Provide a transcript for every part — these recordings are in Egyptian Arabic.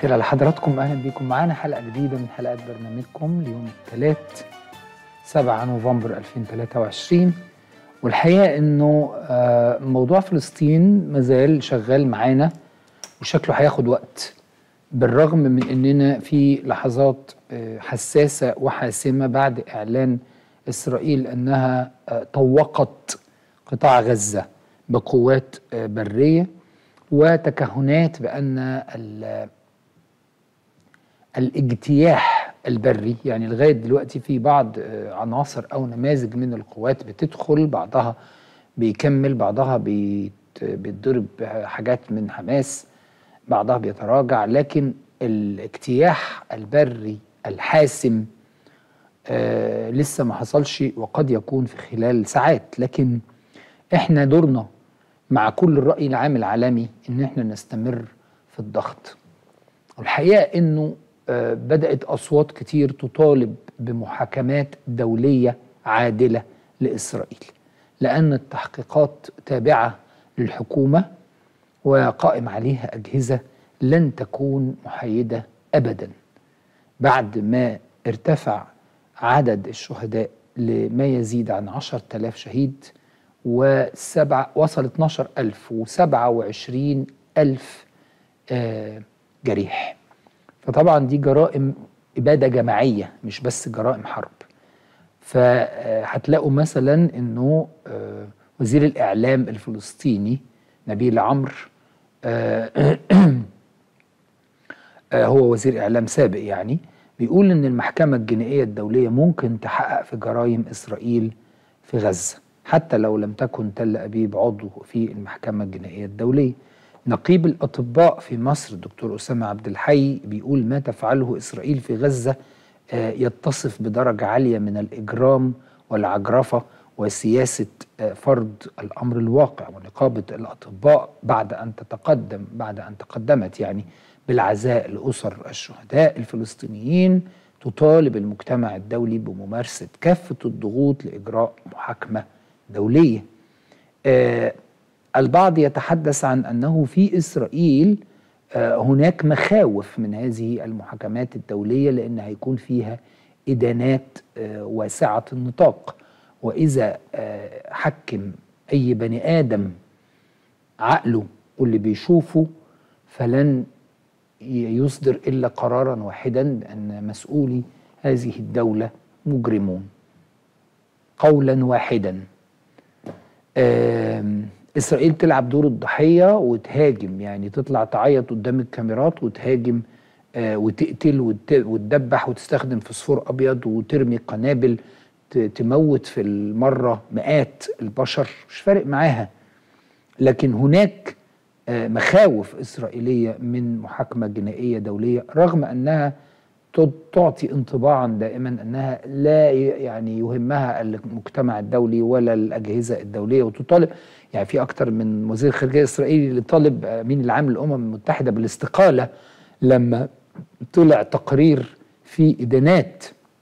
الخير على حضراتكم اهلا بيكم معانا حلقه جديده من حلقات برنامجكم ليوم الثلاث 7 نوفمبر 2023 والحقيقه انه آه، موضوع فلسطين مازال شغال معانا وشكله هياخد وقت بالرغم من اننا في لحظات آه، حساسه وحاسمه بعد اعلان اسرائيل انها آه، طوقت قطاع غزه بقوات آه، بريه وتكهنات بان ال- الاجتياح البري يعني لغايه دلوقتي في بعض آه، عناصر او نماذج من القوات بتدخل بعضها بيكمل بعضها بيت- بيتضرب حاجات من حماس بعضها بيتراجع لكن الاجتياح البري الحاسم آه لسه ما حصلش وقد يكون في خلال ساعات لكن احنا دورنا مع كل الرأي العام العالمي ان احنا نستمر في الضغط والحقيقة انه آه، بدأت أصوات كتير تطالب بمحاكمات دولية عادلة لإسرائيل لأن التحقيقات تابعة للحكومة وقائم عليها أجهزة لن تكون محايدة أبدا بعد ما ارتفع عدد الشهداء لما يزيد عن عشر تلاف شهيد وسبع وصل 12 ألف وسبعة وعشرين ألف آه، جريح فطبعا دي جرائم إبادة جماعية مش بس جرائم حرب فهتلاقوا مثلا انه آه، وزير الاعلام الفلسطيني نبيل عمرو آه، آه، هو وزير اعلام سابق يعني بيقول ان المحكمه الجنائيه الدوليه ممكن تحقق في جرائم اسرائيل في غزه حتى لو لم تكن تل ابيب عضو في المحكمه الجنائيه الدوليه نقيب الاطباء في مصر الدكتور اسامه عبد الحي بيقول ما تفعله اسرائيل في غزه آه، يتصف بدرجه عاليه من الاجرام والعجرفه وسياسه آه، فرض الامر الواقع ونقابه الاطباء بعد ان تتقدم بعد ان تقدمت يعني بالعزاء لاسر الشهداء الفلسطينيين تطالب المجتمع الدولي بممارسه كافه الضغوط لاجراء محاكمه دوليه. آه البعض يتحدث عن انه في اسرائيل آه هناك مخاوف من هذه المحاكمات الدوليه لان هيكون فيها ادانات آه واسعه النطاق واذا آه حكم اي بني ادم عقله واللي بيشوفه فلن ي- يصدر الا قرارا واحدا بان مسؤولي هذه الدوله مجرمون قولا واحدا آم، اسرائيل تلعب دور الضحيه وتهاجم يعني تطلع تعيط قدام الكاميرات وتهاجم آه، وتقتل وت- وتدبح وتستخدم فسفور ابيض وترمي قنابل ت- تموت في المره مئات البشر مش فارق معاها لكن هناك آه، مخاوف إسرائيلية من محاكمة جنائية دولية رغم أنها ت- تعطي انطباعا دائما أنها لا ي- يعني يهمها المجتمع الدولي ولا الأجهزة الدولية وتطالب يعني في أكتر من وزير خارجية إسرائيلي اللي طالب أمين العام للأمم المتحدة بالاستقالة لما طلع تقرير فيه إدانات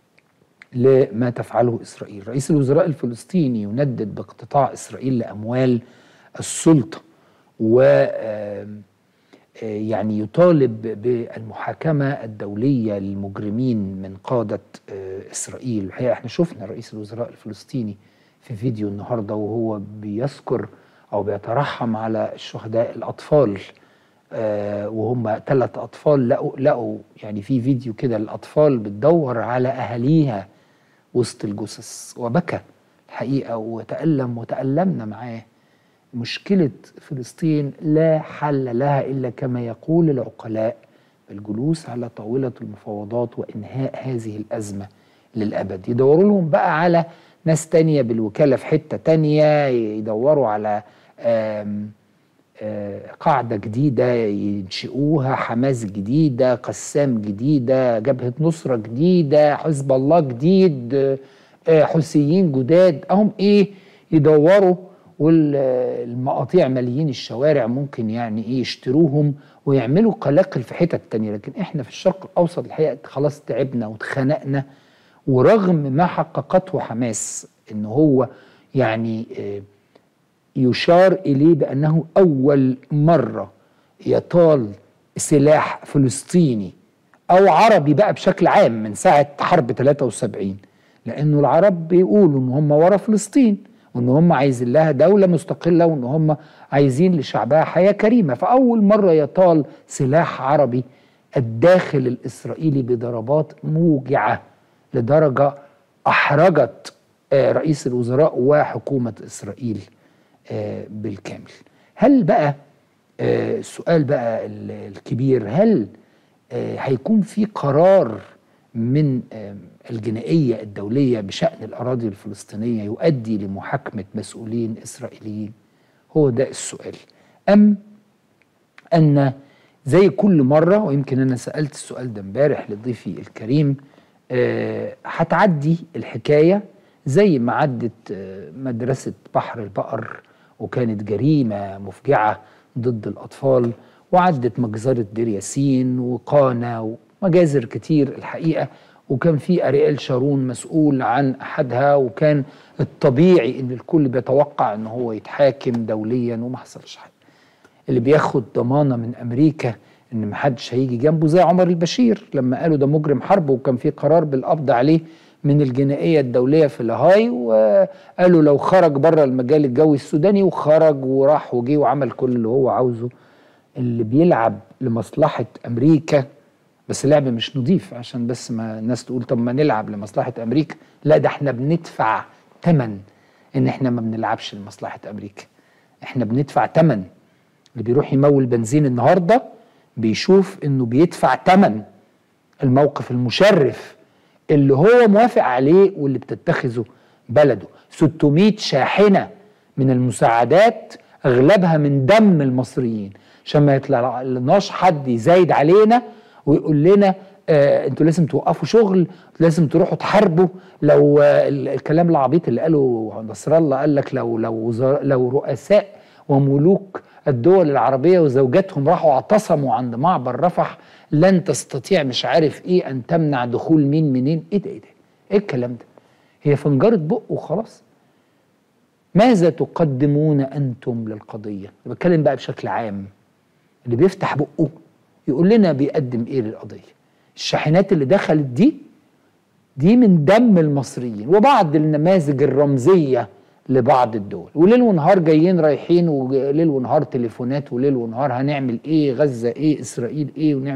لما تفعله إسرائيل رئيس الوزراء الفلسطيني يندد باقتطاع إسرائيل لأموال السلطة و آم، آه، يعني يطالب بالمحاكمة الدولية للمجرمين من قادة آه، إسرائيل الحقيقة احنا شفنا رئيس الوزراء الفلسطيني في فيديو النهاردة وهو بيذكر أو بيترحم على الشهداء الأطفال آه، وهم ثلاث أطفال لقوا لقوا يعني في فيديو كده الأطفال بتدور على أهاليها وسط الجثث وبكى الحقيقة وتألم وتألمنا معاه مشكلة فلسطين لا حل لها إلا كما يقول العقلاء بالجلوس على طاولة المفاوضات وإنهاء هذه الأزمة للأبد يدوروا لهم بقى على ناس تانية بالوكالة في حتة تانية يدوروا على آم آه، قاعدة جديدة ينشئوها حماس جديدة قسام جديدة جبهة نصرة جديدة حزب الله جديد آه، آه، حوثيين جداد أهم إيه يدوروا والمقاطيع ماليين الشوارع ممكن يعني إيه يشتروهم ويعملوا قلاقل في حتت تانية لكن إحنا في الشرق الأوسط الحقيقة خلاص تعبنا واتخنقنا ورغم ما حققته حماس إن هو يعني آه يشار إليه بأنه أول مرة يطال سلاح فلسطيني او عربي بقى بشكل عام من ساعه حرب 73 لانه العرب بيقولوا ان هم ورا فلسطين وان هم عايزين لها دوله مستقله وان هم عايزين لشعبها حياه كريمه فاول مره يطال سلاح عربي الداخل الاسرائيلي بضربات موجعه لدرجه احرجت آه، رئيس الوزراء وحكومه اسرائيل آه، بالكامل هل بقى آه، السؤال بقى الكبير هل هيكون في قرار من الجنائيه الدوليه بشان الاراضي الفلسطينيه يؤدي لمحاكمه مسؤولين اسرائيليين هو ده السؤال ام ان زي كل مره ويمكن انا سالت السؤال ده امبارح لضيفي الكريم آه، هتعدي الحكايه زي ما عدت آه، مدرسه بحر البقر وكانت جريمه مفجعه ضد الاطفال وعدت مجزره دير ياسين وقانا ومجازر كتير الحقيقه وكان في اريال شارون مسؤول عن احدها وكان الطبيعي ان الكل بيتوقع ان هو يتحاكم دوليا وما حصلش حاجه اللي بياخد ضمانه من امريكا ان ما حدش هيجي جنبه زي عمر البشير لما قالوا ده مجرم حرب وكان في قرار بالقبض عليه من الجنائيه الدوليه في لاهاي وقالوا لو خرج بره المجال الجوي السوداني وخرج وراح وجي وعمل كل اللي هو عاوزه اللي بيلعب لمصلحه امريكا بس لعب مش نظيف عشان بس ما الناس تقول طب ما نلعب لمصلحه امريكا لا ده احنا بندفع ثمن ان احنا ما بنلعبش لمصلحه امريكا احنا بندفع ثمن اللي بيروح يمول بنزين النهارده بيشوف انه بيدفع ثمن الموقف المشرف اللي هو موافق عليه واللي بتتخذه بلده 600 شاحنه من المساعدات اغلبها من دم المصريين عشان ما يطلع لناش حد يزايد علينا ويقول لنا آه انتوا لازم توقفوا شغل لازم تروحوا تحاربوا لو آه الكلام العبيط اللي قاله نصر الله قال لك لو لو لو رؤساء وملوك الدول العربيه وزوجاتهم راحوا اعتصموا عند معبر رفح لن تستطيع مش عارف ايه ان تمنع دخول مين منين ايه ده ايه ده ايه الكلام ده هي فنجره بق وخلاص ماذا تقدمون انتم للقضيه بتكلم بقى بشكل عام اللي بيفتح بقه يقول لنا بيقدم ايه للقضيه الشاحنات اللي دخلت دي دي من دم المصريين وبعض النماذج الرمزيه لبعض الدول وليل ونهار جايين رايحين وليل ونهار تليفونات وليل ونهار هنعمل ايه غزه ايه اسرائيل ايه ونعمل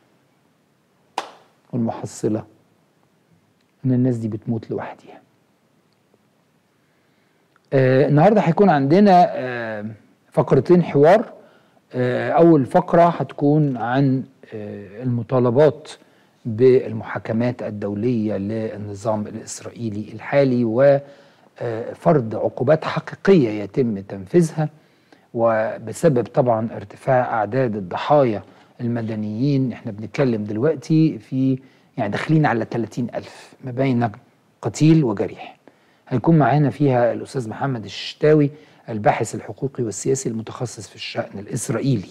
والمحصله ان الناس دي بتموت لوحديها آه النهارده هيكون عندنا آه فقرتين حوار آه أول فقرة هتكون عن آه، المطالبات بالمحاكمات الدولية للنظام الإسرائيلي الحالي وفرض عقوبات حقيقية يتم تنفيذها وبسبب طبعا ارتفاع أعداد الضحايا المدنيين احنا بنتكلم دلوقتي في يعني داخلين على 30 ألف ما بين قتيل وجريح هيكون معانا فيها الأستاذ محمد الشتاوي الباحث الحقوقي والسياسي المتخصص في الشأن الإسرائيلي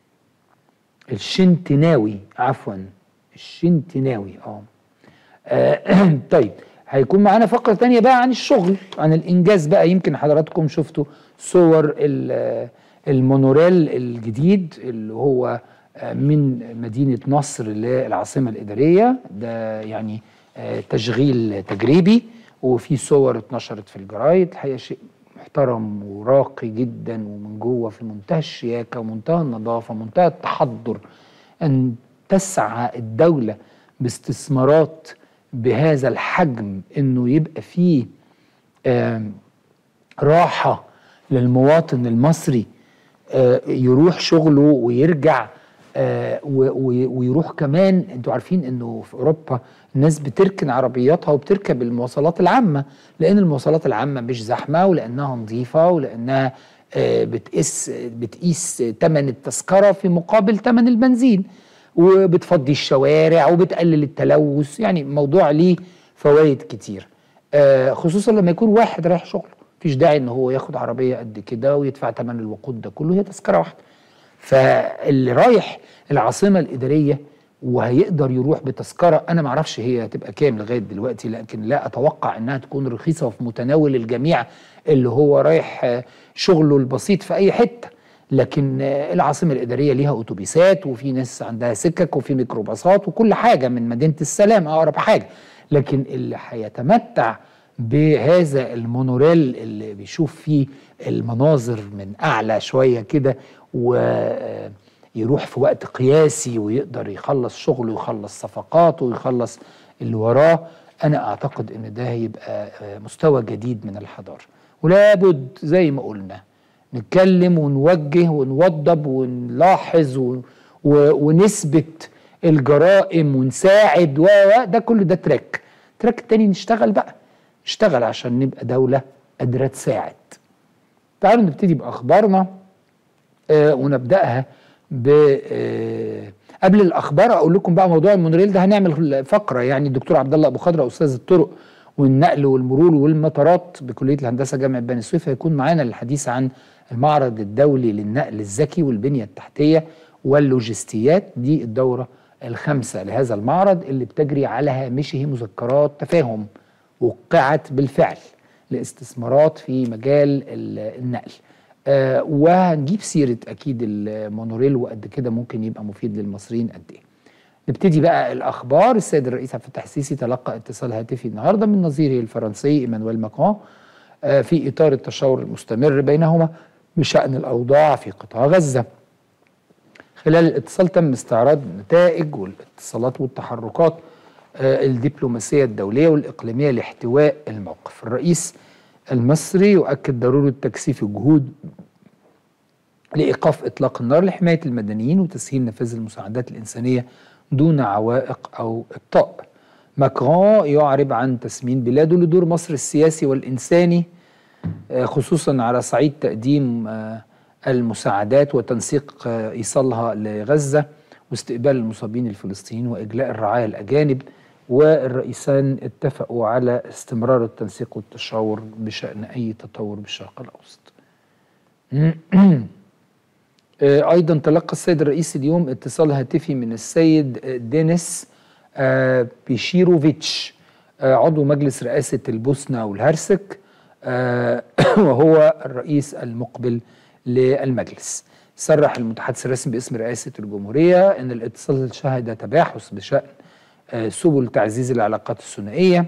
الشنتناوي عفوا الشنتناوي اه, آه، طيب هيكون معانا فقرة تانية بقى عن الشغل عن الإنجاز بقى يمكن حضراتكم شفتوا صور المونوريل الجديد اللي هو آه، من مدينة نصر للعاصمة الإدارية ده يعني آه، تشغيل تجريبي وفي صور اتنشرت في الجرايد الحقيقة شيء محترم وراقي جدا ومن جوه في منتهى الشياكه ومنتهى النظافه ومنتهى التحضر ان تسعى الدوله باستثمارات بهذا الحجم انه يبقى فيه راحه للمواطن المصري آه، يروح شغله ويرجع آه، ويروح كمان انتوا عارفين انه في اوروبا الناس بتركن عربياتها وبتركب المواصلات العامه لان المواصلات العامه مش زحمه ولانها نظيفه ولانها آه، بتقيس بتقيس ثمن التذكره في مقابل ثمن البنزين وبتفضي الشوارع وبتقلل التلوث يعني موضوع ليه فوائد كتير آه، خصوصا لما يكون واحد رايح شغله مفيش داعي ان هو ياخد عربيه قد كده ويدفع ثمن الوقود ده كله هي تذكره واحده فاللي رايح العاصمه الاداريه وهيقدر يروح بتذكره انا ما اعرفش هي هتبقى كام لغايه دلوقتي لكن لا اتوقع انها تكون رخيصه وفي متناول الجميع اللي هو رايح شغله البسيط في اي حته لكن آه، العاصمه الاداريه ليها اتوبيسات وفي ناس عندها سكك وفي ميكروباصات وكل حاجه من مدينه السلام اقرب حاجه لكن اللي هيتمتع بهذا المونوريل اللي بيشوف فيه المناظر من اعلى شويه كده ويروح في وقت قياسي ويقدر يخلص شغله ويخلص صفقاته ويخلص اللي وراه انا اعتقد ان ده هيبقى آه، مستوى جديد من الحضاره ولابد زي ما قلنا نتكلم ونوجه ونوضب ونلاحظ و... و... ونثبت الجرائم ونساعد و و- ده كله ده تراك تراك التاني نشتغل بقى نشتغل عشان نبقى دولة قادرة تساعد تعالوا نبتدي بأخبارنا آه ونبدأها ب آه قبل الأخبار أقول لكم بقى موضوع المونوريل ده هنعمل فقرة يعني الدكتور عبد الله أبو خضرة أستاذ الطرق والنقل والمرور والمطارات بكلية الهندسة جامعة بني سويف هيكون معانا للحديث عن المعرض الدولي للنقل الذكي والبنية التحتية واللوجستيات دي الدورة الخامسة لهذا المعرض اللي بتجري على هامشه مذكرات تفاهم وقعت بالفعل لاستثمارات في مجال ال- النقل آه وهنجيب سيرة أكيد المونوريل وقد كده ممكن يبقى مفيد للمصريين قد إيه نبتدي بقى الأخبار السيد الرئيس عبد الفتاح السيسي تلقى اتصال هاتفي النهاردة من نظيره الفرنسي إيمانويل ماكرون آه في إطار التشاور المستمر بينهما بشأن الأوضاع في قطاع غزة خلال الاتصال تم استعراض النتائج والاتصالات والتحركات آه، الدبلوماسية الدولية والإقليمية لاحتواء الموقف الرئيس المصري يؤكد ضرورة تكثيف الجهود لإيقاف إطلاق النار لحماية المدنيين وتسهيل نفاذ المساعدات الإنسانية دون عوائق أو إبطاء ماكرون يعرب عن تسمين بلاده لدور مصر السياسي والإنساني آه، خصوصا على صعيد تقديم آه، المساعدات وتنسيق آه، إيصالها لغزة واستقبال المصابين الفلسطينيين وإجلاء الرعاية الأجانب والرئيسان اتفقوا على استمرار التنسيق والتشاور بشأن أي تطور بالشرق الأوسط آه، أيضا تلقى السيد الرئيس اليوم اتصال هاتفي من السيد آه، دينيس آه، بيشيروفيتش آه، عضو مجلس رئاسة البوسنة والهرسك آه، وهو الرئيس المقبل للمجلس صرح المتحدث الرسمي باسم رئاسة الجمهورية أن الاتصال شهد تباحث بشأن آه، سبل تعزيز العلاقات الثنائية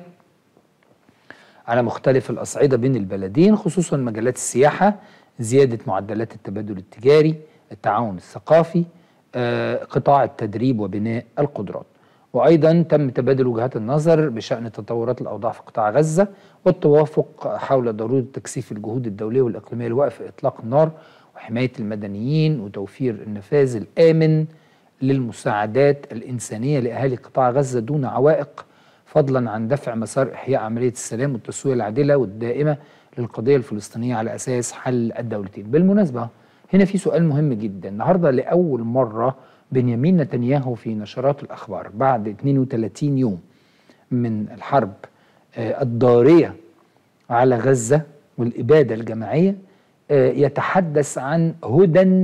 على مختلف الأصعدة بين البلدين خصوصا مجالات السياحة زيادة معدلات التبادل التجاري التعاون الثقافي آه، قطاع التدريب وبناء القدرات وأيضا تم تبادل وجهات النظر بشأن تطورات الأوضاع في قطاع غزة والتوافق حول ضرورة تكثيف الجهود الدولية والإقليمية لوقف إطلاق النار وحماية المدنيين وتوفير النفاذ الآمن للمساعدات الإنسانية لأهالي قطاع غزة دون عوائق فضلا عن دفع مسار إحياء عملية السلام والتسوية العادلة والدائمة للقضية الفلسطينية على أساس حل الدولتين بالمناسبة هنا في سؤال مهم جدا النهاردة لأول مرة بنيامين نتنياهو في نشرات الأخبار بعد 32 يوم من الحرب آه، الضارية على غزة والإبادة الجماعية آه، يتحدث عن هدى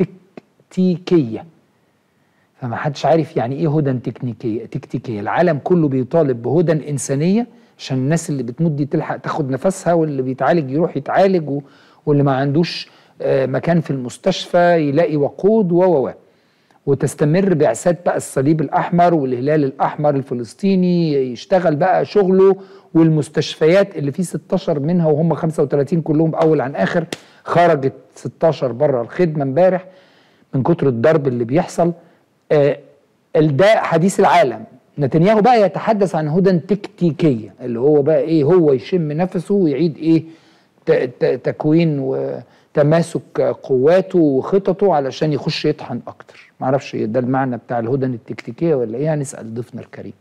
تكتيكية فما حدش عارف يعني ايه هدى تكنيكيه تكتيكيه العالم كله بيطالب بهدى انسانيه عشان الناس اللي بتموت دي تلحق تاخد نفسها واللي بيتعالج يروح يتعالج و... واللي ما عندوش آه، مكان في المستشفى يلاقي وقود و و و وتستمر بعثات بقى الصليب الاحمر والهلال الاحمر الفلسطيني يشتغل بقى شغله والمستشفيات اللي فيه 16 منها وهم 35 كلهم اول عن اخر خرجت 16 بره الخدمه امبارح من كتر الضرب اللي بيحصل آه، ده حديث العالم نتنياهو بقى يتحدث عن هدى تكتيكيه اللي هو بقى ايه هو يشم نفسه ويعيد ايه ت- ت- تكوين وتماسك قواته وخططه علشان يخش يطحن اكتر معرفش ده المعنى بتاع الهدى التكتيكيه ولا ايه هنسال ضيفنا الكريم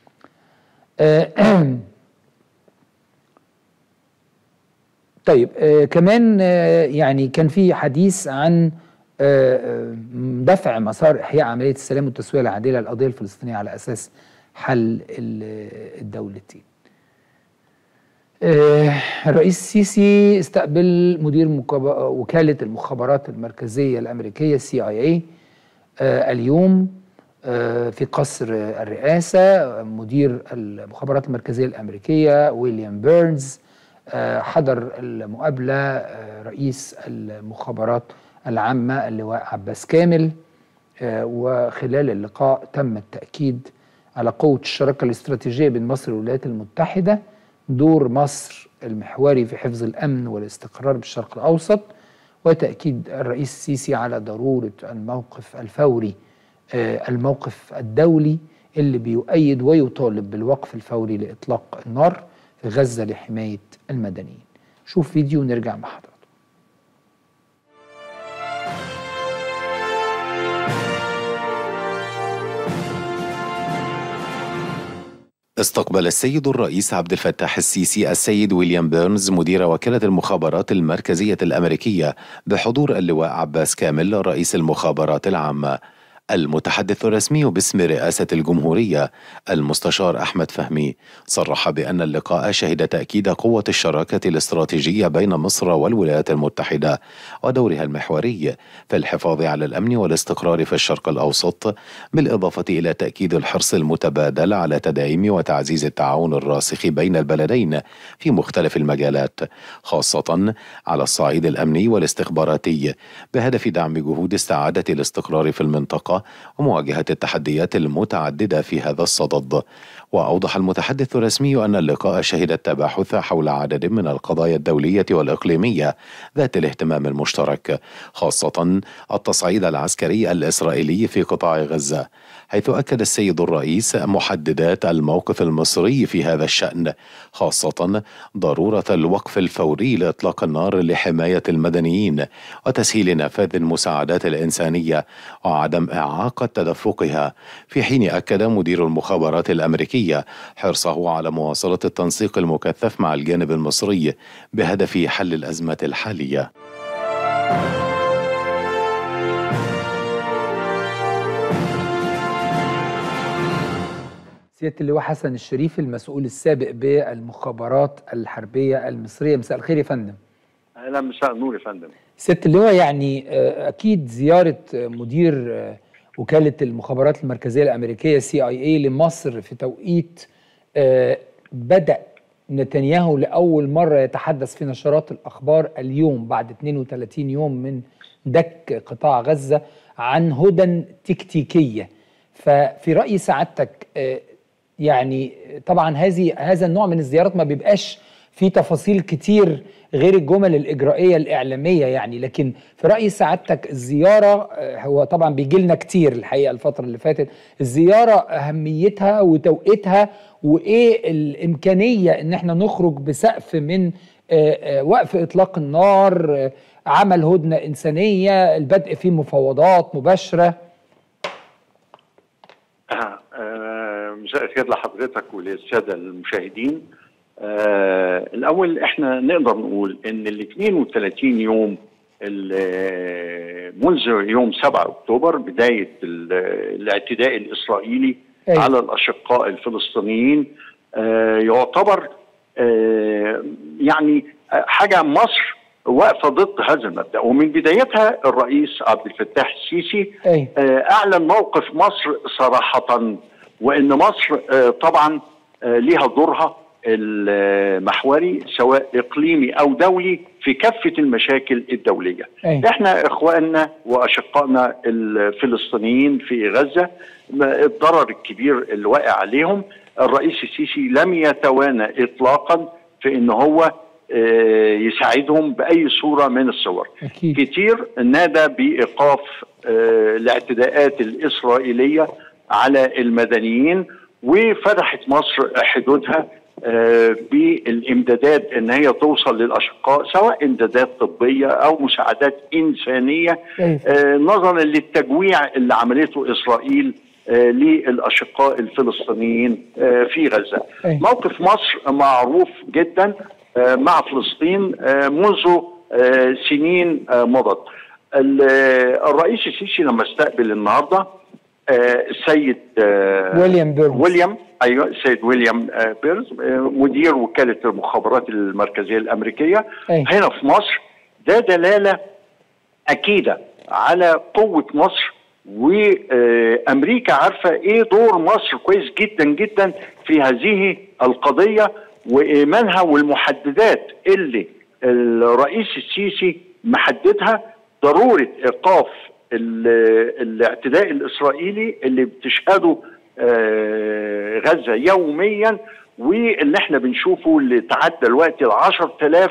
آه، طيب آه كمان آه يعني كان في حديث عن آه آه، دفع مسار احياء عمليه السلام والتسويه العادله للقضيه الفلسطينيه على اساس حل ال- الدولتين. آه، الرئيس السيسي استقبل مدير مكاب- وكاله المخابرات المركزيه الامريكيه سي اي اي اليوم آه، في قصر الرئاسه مدير المخابرات المركزيه الامريكيه ويليام بيرنز آه، حضر المقابله آه، رئيس المخابرات العامة اللواء عباس كامل آه، وخلال اللقاء تم التأكيد على قوة الشراكة الاستراتيجية بين مصر والولايات المتحدة دور مصر المحوري في حفظ الأمن والاستقرار بالشرق الأوسط وتأكيد الرئيس السيسي على ضرورة الموقف الفوري آه، الموقف الدولي اللي بيؤيد ويطالب بالوقف الفوري لإطلاق النار في غزة لحماية المدنيين شوف فيديو ونرجع مع حضرتك استقبل السيد الرئيس عبد الفتاح السيسي السيد ويليام بيرنز مدير وكالة المخابرات المركزية الأمريكية بحضور اللواء عباس كامل رئيس المخابرات العامة المتحدث الرسمي باسم رئاسة الجمهورية المستشار أحمد فهمي صرح بأن اللقاء شهد تأكيد قوة الشراكة الاستراتيجية بين مصر والولايات المتحدة ودورها المحوري في الحفاظ على الأمن والاستقرار في الشرق الأوسط بالإضافة إلى تأكيد الحرص المتبادل على تدعيم وتعزيز التعاون الراسخ بين البلدين في مختلف المجالات خاصة على الصعيد الأمني والاستخباراتي بهدف دعم جهود استعادة الاستقرار في المنطقة ومواجهة التحديات المتعددة في هذا الصدد وأوضح المتحدث الرسمي أن اللقاء شهد التباحث حول عدد من القضايا الدولية والإقليمية ذات الاهتمام المشترك خاصة التصعيد العسكري الإسرائيلي في قطاع غزة حيث أكد السيد الرئيس محددات الموقف المصري في هذا الشأن خاصة ضرورة الوقف الفوري لإطلاق النار لحماية المدنيين وتسهيل نفاذ المساعدات الإنسانية وعدم إعاقة تدفقها في حين أكد مدير المخابرات الأمريكية حرصه على مواصلة التنسيق المكثف مع الجانب المصري بهدف حل الأزمة الحالية. سياده اللواء حسن الشريف المسؤول السابق بالمخابرات الحربيه المصريه مساء الخير يا فندم اهلا مساء النور يا فندم سياده اللواء يعني اكيد زياره مدير وكاله المخابرات المركزيه الامريكيه سي اي اي لمصر في توقيت بدا نتنياهو لاول مره يتحدث في نشرات الاخبار اليوم بعد 32 يوم من دك قطاع غزه عن هدى تكتيكيه ففي راي سعادتك يعني طبعا هذه هذا النوع من الزيارات ما بيبقاش في تفاصيل كتير غير الجمل الإجرائية الإعلامية يعني لكن في رأي سعادتك الزيارة هو طبعا بيجي لنا كتير الحقيقة الفترة اللي فاتت الزيارة أهميتها وتوقيتها وإيه الإمكانية إن احنا نخرج بسقف من وقف إطلاق النار عمل هدنة إنسانية البدء في مفاوضات مباشرة آه آه مساء الخير لحضرتك وللساده المشاهدين آه الاول احنا نقدر نقول ان ال 32 يوم منذ يوم 7 اكتوبر بدايه الاعتداء الاسرائيلي أيه. على الاشقاء الفلسطينيين آه يعتبر آه يعني حاجه مصر واقفه ضد هذا المبدا ومن بدايتها الرئيس عبد الفتاح السيسي أيه. اعلن موقف مصر صراحه وان مصر طبعا ليها دورها المحوري سواء اقليمي او دولي في كافه المشاكل الدوليه. أيه. احنا اخواننا واشقائنا الفلسطينيين في غزه الضرر الكبير اللي واقع عليهم الرئيس السيسي لم يتوانى اطلاقا في ان هو يساعدهم باي صوره من الصور. أكيد. كتير نادى بايقاف الاعتداءات الاسرائيليه على المدنيين وفتحت مصر حدودها بالامدادات ان هي توصل للاشقاء سواء امدادات طبيه او مساعدات انسانيه نظرا للتجويع اللي عملته اسرائيل للاشقاء الفلسطينيين في غزه. موقف مصر معروف جدا مع فلسطين منذ سنين مضت. الرئيس السيسي لما استقبل النهارده السيد ويليام بيرز ويليام ايوه السيد ويليام بيرز مدير وكاله المخابرات المركزيه الامريكيه أي. هنا في مصر ده دلاله اكيده على قوه مصر وامريكا عارفه ايه دور مصر كويس جدا جدا في هذه القضيه وايمانها والمحددات اللي الرئيس السيسي محددها ضروره ايقاف الاعتداء الاسرائيلي اللي بتشهده غزه يوميا واللي احنا بنشوفه اللي تعدى الوقت ال 10000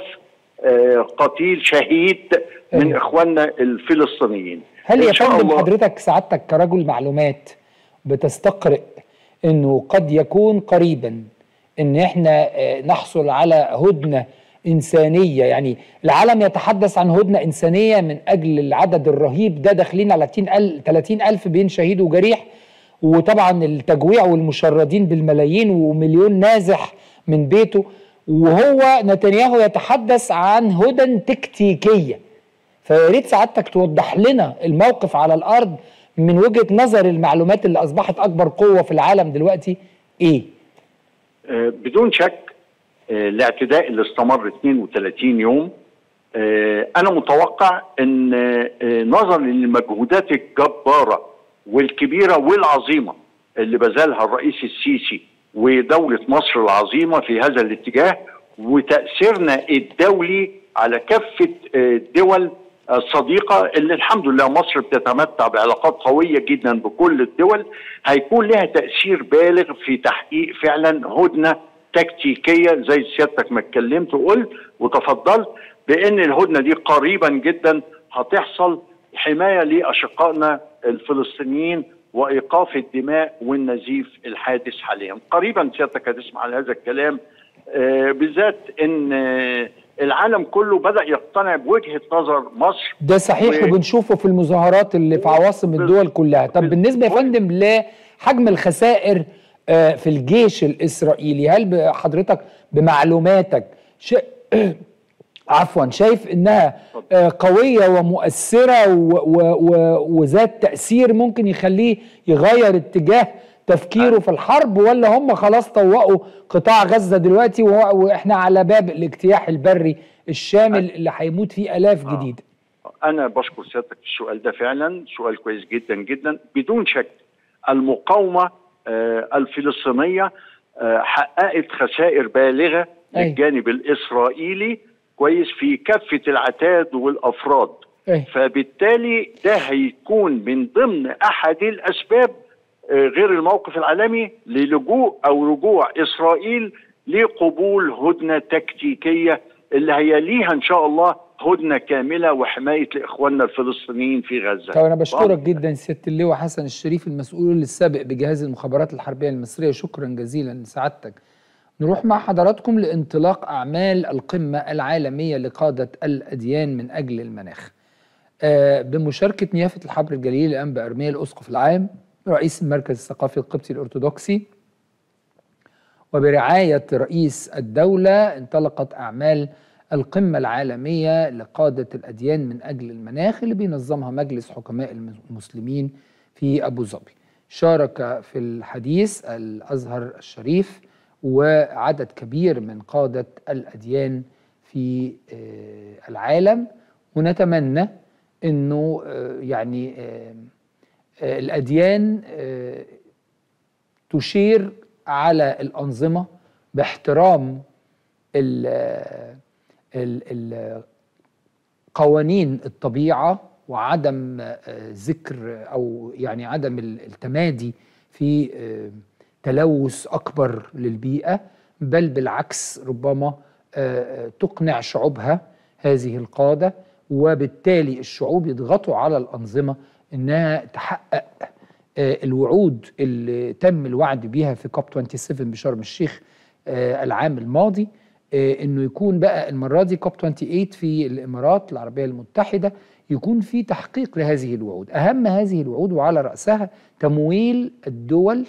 قتيل شهيد من أيوه. اخواننا الفلسطينيين هل يا فندم حضرتك سعادتك كرجل معلومات بتستقرئ انه قد يكون قريبا ان احنا نحصل على هدنه انسانيه يعني العالم يتحدث عن هدنه انسانيه من اجل العدد الرهيب ده داخلين على 30 الف بين شهيد وجريح وطبعا التجويع والمشردين بالملايين ومليون نازح من بيته وهو نتنياهو يتحدث عن هدن تكتيكيه فيا ريت سعادتك توضح لنا الموقف على الارض من وجهه نظر المعلومات اللي اصبحت اكبر قوه في العالم دلوقتي ايه؟ آه بدون شك آه الاعتداء اللي استمر 32 يوم آه انا متوقع ان نظرا للمجهودات الجباره والكبيره والعظيمه اللي بذلها الرئيس السيسي ودوله مصر العظيمه في هذا الاتجاه وتاثيرنا الدولي على كافه الدول الصديقة اللي الحمد لله مصر بتتمتع بعلاقات قوية جدا بكل الدول هيكون لها تأثير بالغ في تحقيق فعلا هدنة تكتيكية زي سيادتك ما اتكلمت وقلت وتفضلت بأن الهدنة دي قريبا جدا هتحصل حماية لأشقائنا الفلسطينيين وإيقاف الدماء والنزيف الحادث حاليا قريبا سيادتك هتسمع على هذا الكلام آه بالذات ان آه العالم كله بدا يقتنع بوجهه نظر مصر ده صحيح و... وبنشوفه في المظاهرات اللي في عواصم الدول كلها طب بالنسبه يا فندم لحجم الخسائر في الجيش الاسرائيلي هل حضرتك بمعلوماتك ش... عفوا شايف انها قويه ومؤثره و... و... وذات تاثير ممكن يخليه يغير اتجاه تفكيره في الحرب ولا هم خلاص طوقوا قطاع غزة دلوقتي واحنا على باب الاجتياح البري الشامل اللي هيموت فيه الاف آه. جديده انا بشكر سيادتك السؤال ده فعلا سؤال كويس جدا جدا بدون شك المقاومه آه الفلسطينيه آه حققت خسائر بالغه أي. للجانب الاسرائيلي كويس في كافه العتاد والافراد أي. فبالتالي ده هيكون من ضمن احد الاسباب غير الموقف العالمي للجوء او رجوع اسرائيل لقبول هدنه تكتيكيه اللي هيليها ان شاء الله هدنه كامله وحمايه لاخواننا الفلسطينيين في غزه. طب انا بشكرك جدا سياده اللواء حسن الشريف المسؤول السابق بجهاز المخابرات الحربيه المصريه شكرا جزيلا لسعادتك. نروح مع حضراتكم لانطلاق اعمال القمه العالميه لقاده الاديان من اجل المناخ. آه بمشاركه نيافه الحبر الجليل الانبا ارميا الاسقف العام رئيس المركز الثقافي القبطي الأرثوذكسي وبرعاية رئيس الدولة انطلقت أعمال القمة العالمية لقادة الأديان من أجل المناخ اللي بينظمها مجلس حكماء المسلمين في أبو ظبي شارك في الحديث الأزهر الشريف وعدد كبير من قادة الأديان في العالم ونتمنى أنه يعني الأديان تشير على الأنظمة باحترام قوانين الطبيعة وعدم ذكر أو يعني عدم التمادي في تلوث أكبر للبيئة بل بالعكس ربما تقنع شعوبها هذه القادة وبالتالي الشعوب يضغطوا على الأنظمة انها تحقق الوعود اللي تم الوعد بيها في كوب 27 بشرم الشيخ العام الماضي انه يكون بقى المره دي كوب 28 في الامارات العربيه المتحده يكون في تحقيق لهذه الوعود اهم هذه الوعود وعلى راسها تمويل الدول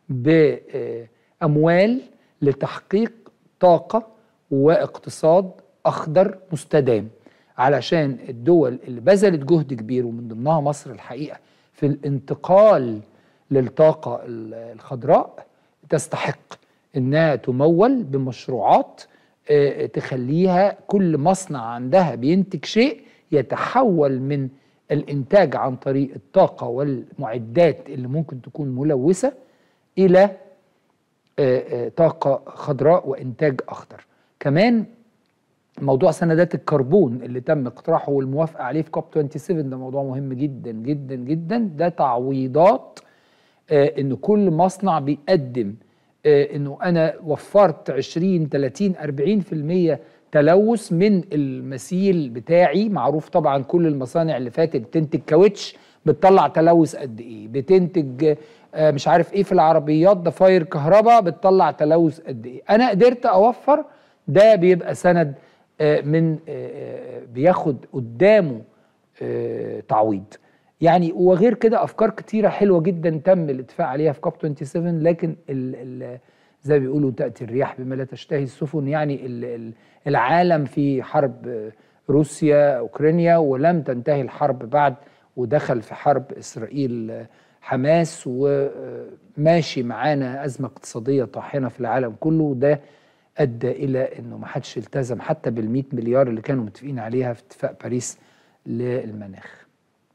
باموال لتحقيق طاقه واقتصاد اخضر مستدام علشان الدول اللي بذلت جهد كبير ومن ضمنها مصر الحقيقه في الانتقال للطاقه الخضراء تستحق انها تمول بمشروعات تخليها كل مصنع عندها بينتج شيء يتحول من الانتاج عن طريق الطاقه والمعدات اللي ممكن تكون ملوثه الى طاقه خضراء وانتاج اخضر كمان موضوع سندات الكربون اللي تم اقتراحه والموافقه عليه في كوب 27 ده موضوع مهم جدا جدا جدا ده تعويضات آه ان كل مصنع بيقدم آه انه انا وفرت 20 30 40% تلوث من المسيل بتاعي معروف طبعا كل المصانع اللي فاتت بتنتج كاوتش بتطلع تلوث قد ايه بتنتج آه مش عارف ايه في العربيات ضفاير كهرباء بتطلع تلوث قد ايه انا قدرت اوفر ده بيبقى سند آه من آه بياخد قدامه تعويض يعني وغير كده افكار كتيره حلوه جدا تم الاتفاق عليها في كوب 27 لكن ال ال زي ما بيقولوا تاتي الرياح بما لا تشتهي السفن يعني ال العالم في حرب روسيا اوكرانيا ولم تنتهي الحرب بعد ودخل في حرب اسرائيل حماس وماشي معانا ازمه اقتصاديه طاحنه في العالم كله وده ادى الى انه ما حدش التزم حتى بال مليار اللي كانوا متفقين عليها في اتفاق باريس للمناخ.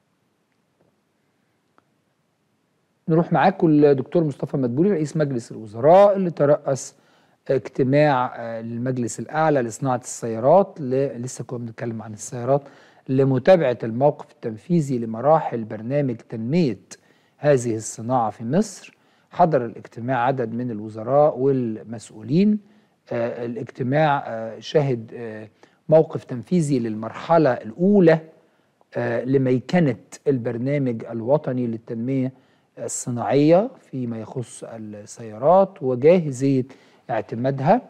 نروح معاكم الدكتور مصطفى مدبولي رئيس مجلس الوزراء اللي ترأس اجتماع للمجلس الاعلى لصناعه السيارات لسه كنا بنتكلم عن السيارات لمتابعه الموقف التنفيذي لمراحل برنامج تنميه هذه الصناعه في مصر حضر الاجتماع عدد من الوزراء والمسؤولين آه الاجتماع آه شهد آه موقف تنفيذي للمرحله الاولى لميكنه البرنامج الوطني للتنميه الصناعيه فيما يخص السيارات وجاهزيه اعتمادها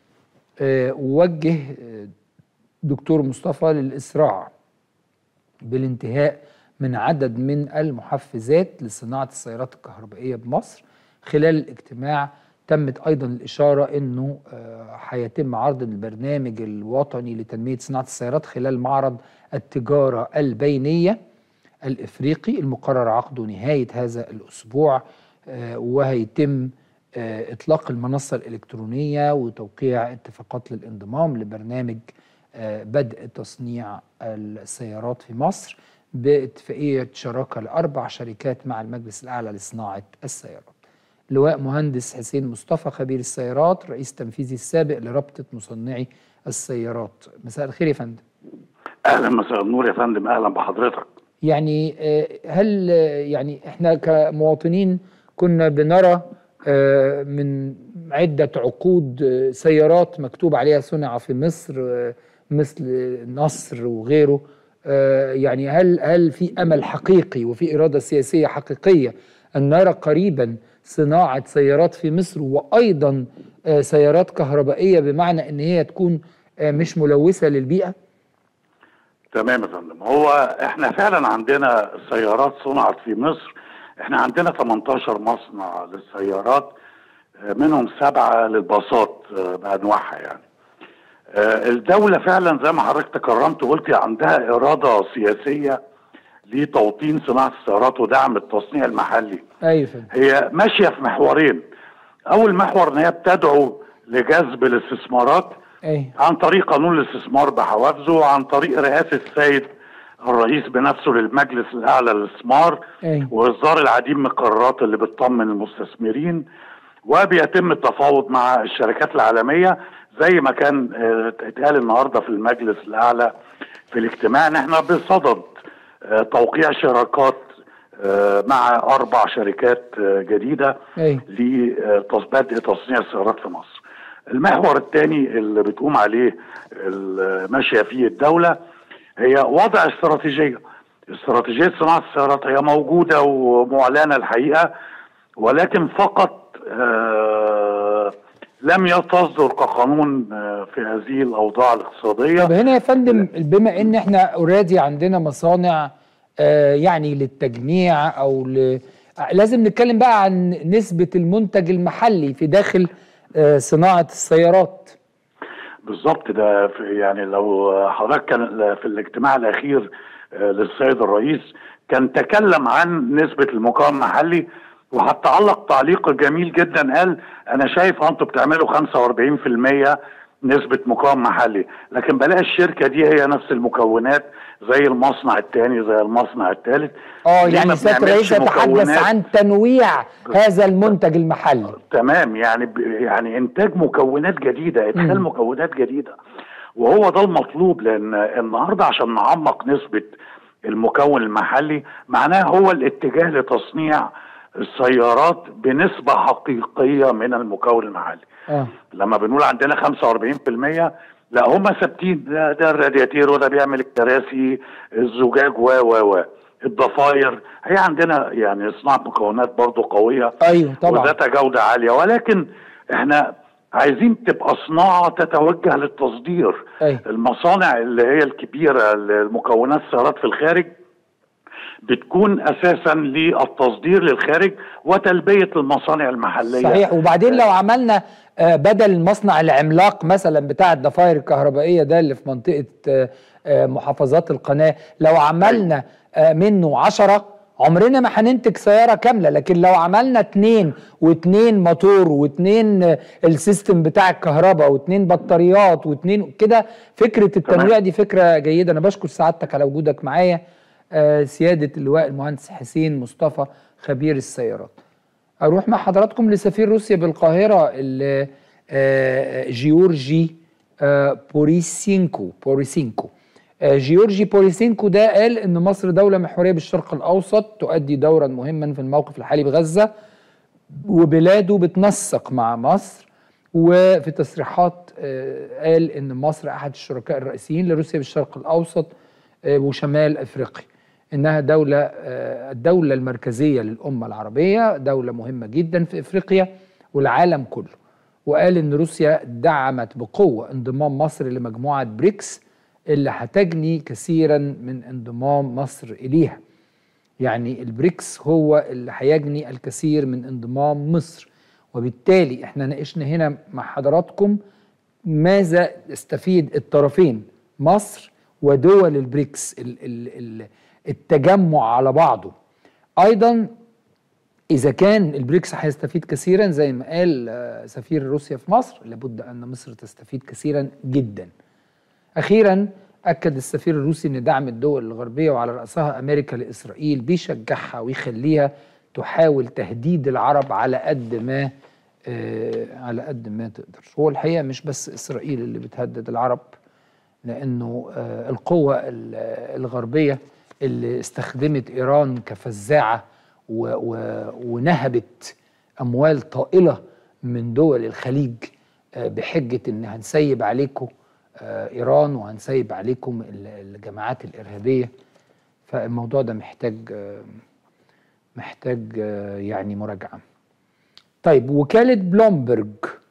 ووجه دكتور مصطفى للإسراع بالانتهاء من عدد من المحفزات لصناعة السيارات الكهربائية بمصر خلال الاجتماع تمت أيضا الإشارة أنه هيتم عرض البرنامج الوطني لتنمية صناعة السيارات خلال معرض التجارة البينية الإفريقي المقرر عقده نهاية هذا الأسبوع وهيتم اطلاق المنصه الالكترونيه وتوقيع اتفاقات للانضمام لبرنامج بدء تصنيع السيارات في مصر باتفاقيه شراكه لاربع شركات مع المجلس الاعلى لصناعه السيارات. لواء مهندس حسين مصطفى خبير السيارات رئيس تنفيذي السابق لرابطه مصنعي السيارات. مساء الخير يا فندم. اهلا مساء النور يا فندم اهلا بحضرتك. يعني هل يعني احنا كمواطنين كنا بنرى من عدة عقود سيارات مكتوب عليها صنع في مصر مثل نصر وغيره يعني هل هل في امل حقيقي وفي اراده سياسيه حقيقيه ان نرى قريبا صناعه سيارات في مصر وايضا سيارات كهربائيه بمعنى ان هي تكون مش ملوثه للبيئه؟ تمام يا فندم هو احنا فعلا عندنا سيارات صنعت في مصر احنا عندنا 18 مصنع للسيارات منهم سبعة للباصات بأنواعها يعني الدولة فعلا زي ما حضرتك تكرمت وقلت عندها إرادة سياسية لتوطين صناعة السيارات ودعم التصنيع المحلي أيوة هي ماشية في محورين أول محور إن هي بتدعو لجذب الاستثمارات أيوة. عن طريق قانون الاستثمار بحوافزه عن طريق رئاسة السيد الرئيس بنفسه للمجلس الاعلى للاستثمار أيوة. واصدار العديد من القرارات اللي بتطمن المستثمرين وبيتم التفاوض مع الشركات العالميه زي ما كان اتقال النهارده في المجلس الاعلى في الاجتماع ان احنا بصدد توقيع شراكات مع اربع شركات جديده أيوة. لبدء تصنيع السيارات في مصر. المحور الثاني اللي بتقوم عليه ماشيه فيه الدوله هي وضع استراتيجيه استراتيجيه صناعه السيارات هي موجوده ومعلنه الحقيقه ولكن فقط آه لم تصدر كقانون آه في هذه الاوضاع الاقتصاديه طب هنا يا فندم بما ان احنا اوريدي عندنا مصانع آه يعني للتجميع او ل... لازم نتكلم بقى عن نسبه المنتج المحلي في داخل آه صناعه السيارات بالظبط ده يعني لو حضرتك كان في الاجتماع الاخير للسيد الرئيس كان تكلم عن نسبه المكون المحلي وحتى علق تعليق جميل جدا قال انا شايف انتوا بتعملوا 45% نسبة مكون محلي لكن بلاقي الشركة دي هي نفس المكونات زي المصنع الثاني زي المصنع الثالث اه يعني سيادة الرئيس يتحدث عن تنويع هذا المنتج المحلي تمام يعني يعني انتاج مكونات جديدة ادخال مكونات جديدة وهو ده المطلوب لان النهارده عشان نعمق نسبه المكون المحلي معناه هو الاتجاه لتصنيع السيارات بنسبة حقيقية من المكون المحلي آه. لما بنقول عندنا 45% لا هم ثابتين ده, ده الرادياتير وده بيعمل الكراسي الزجاج و و و الضفاير هي عندنا يعني صناعة مكونات برضو قوية أيوة طبعا وذات جودة عالية ولكن احنا عايزين تبقى صناعة تتوجه للتصدير أيوة. المصانع اللي هي الكبيرة المكونات السيارات في الخارج بتكون اساسا للتصدير للخارج وتلبيه المصانع المحليه صحيح وبعدين لو عملنا بدل المصنع العملاق مثلا بتاع الضفاير الكهربائيه ده اللي في منطقه محافظات القناه لو عملنا منه عشرة عمرنا ما هننتج سيارة كاملة لكن لو عملنا اتنين واتنين موتور واتنين السيستم بتاع الكهرباء واتنين بطاريات واتنين كده فكرة التنويع دي فكرة جيدة أنا بشكر سعادتك على وجودك معايا سيادة اللواء المهندس حسين مصطفى خبير السيارات أروح مع حضراتكم لسفير روسيا بالقاهرة جيورجي بوريسينكو بوريسينكو جيورجي بوريسينكو ده قال ان مصر دولة محورية بالشرق الاوسط تؤدي دورا مهما في الموقف الحالي بغزة وبلاده بتنسق مع مصر وفي تصريحات قال ان مصر احد الشركاء الرئيسيين لروسيا بالشرق الاوسط وشمال افريقيا انها دولة الدولة المركزية للامة العربية دولة مهمة جدا في افريقيا والعالم كله وقال ان روسيا دعمت بقوة انضمام مصر لمجموعة بريكس اللي هتجني كثيرا من انضمام مصر اليها يعني البريكس هو اللي هيجني الكثير من انضمام مصر وبالتالي احنا ناقشنا هنا مع حضراتكم ماذا يستفيد الطرفين مصر ودول البريكس التجمع على بعضه ايضا اذا كان البريكس هيستفيد كثيرا زي ما قال سفير روسيا في مصر لابد ان مصر تستفيد كثيرا جدا اخيرا اكد السفير الروسي ان دعم الدول الغربيه وعلى راسها امريكا لاسرائيل بيشجعها ويخليها تحاول تهديد العرب على قد ما آه على قد ما تقدر هو الحقيقه مش بس اسرائيل اللي بتهدد العرب لانه آه القوه الغربيه اللي استخدمت ايران كفزاعه و و ونهبت اموال طائله من دول الخليج آه بحجه ان هنسيب عليكم ايران وهنسيب عليكم الجماعات الارهابيه فالموضوع ده محتاج محتاج يعني مراجعه. طيب وكاله بلومبرج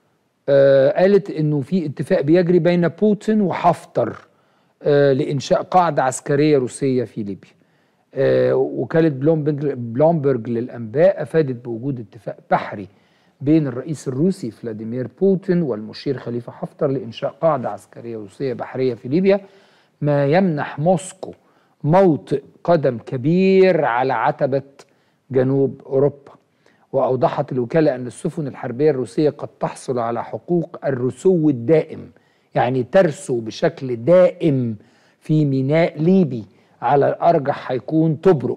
قالت انه في اتفاق بيجري بين بوتين وحفتر لانشاء قاعده عسكريه روسيه في ليبيا. وكاله بلومبرج بلومبرج للانباء افادت بوجود اتفاق بحري بين الرئيس الروسي فلاديمير بوتين والمشير خليفة حفتر لإنشاء قاعدة عسكرية روسية بحرية في ليبيا ما يمنح موسكو موطئ قدم كبير على عتبة جنوب أوروبا وأوضحت الوكالة أن السفن الحربية الروسية قد تحصل على حقوق الرسو الدائم يعني ترسو بشكل دائم في ميناء ليبي على الأرجح هيكون تبرق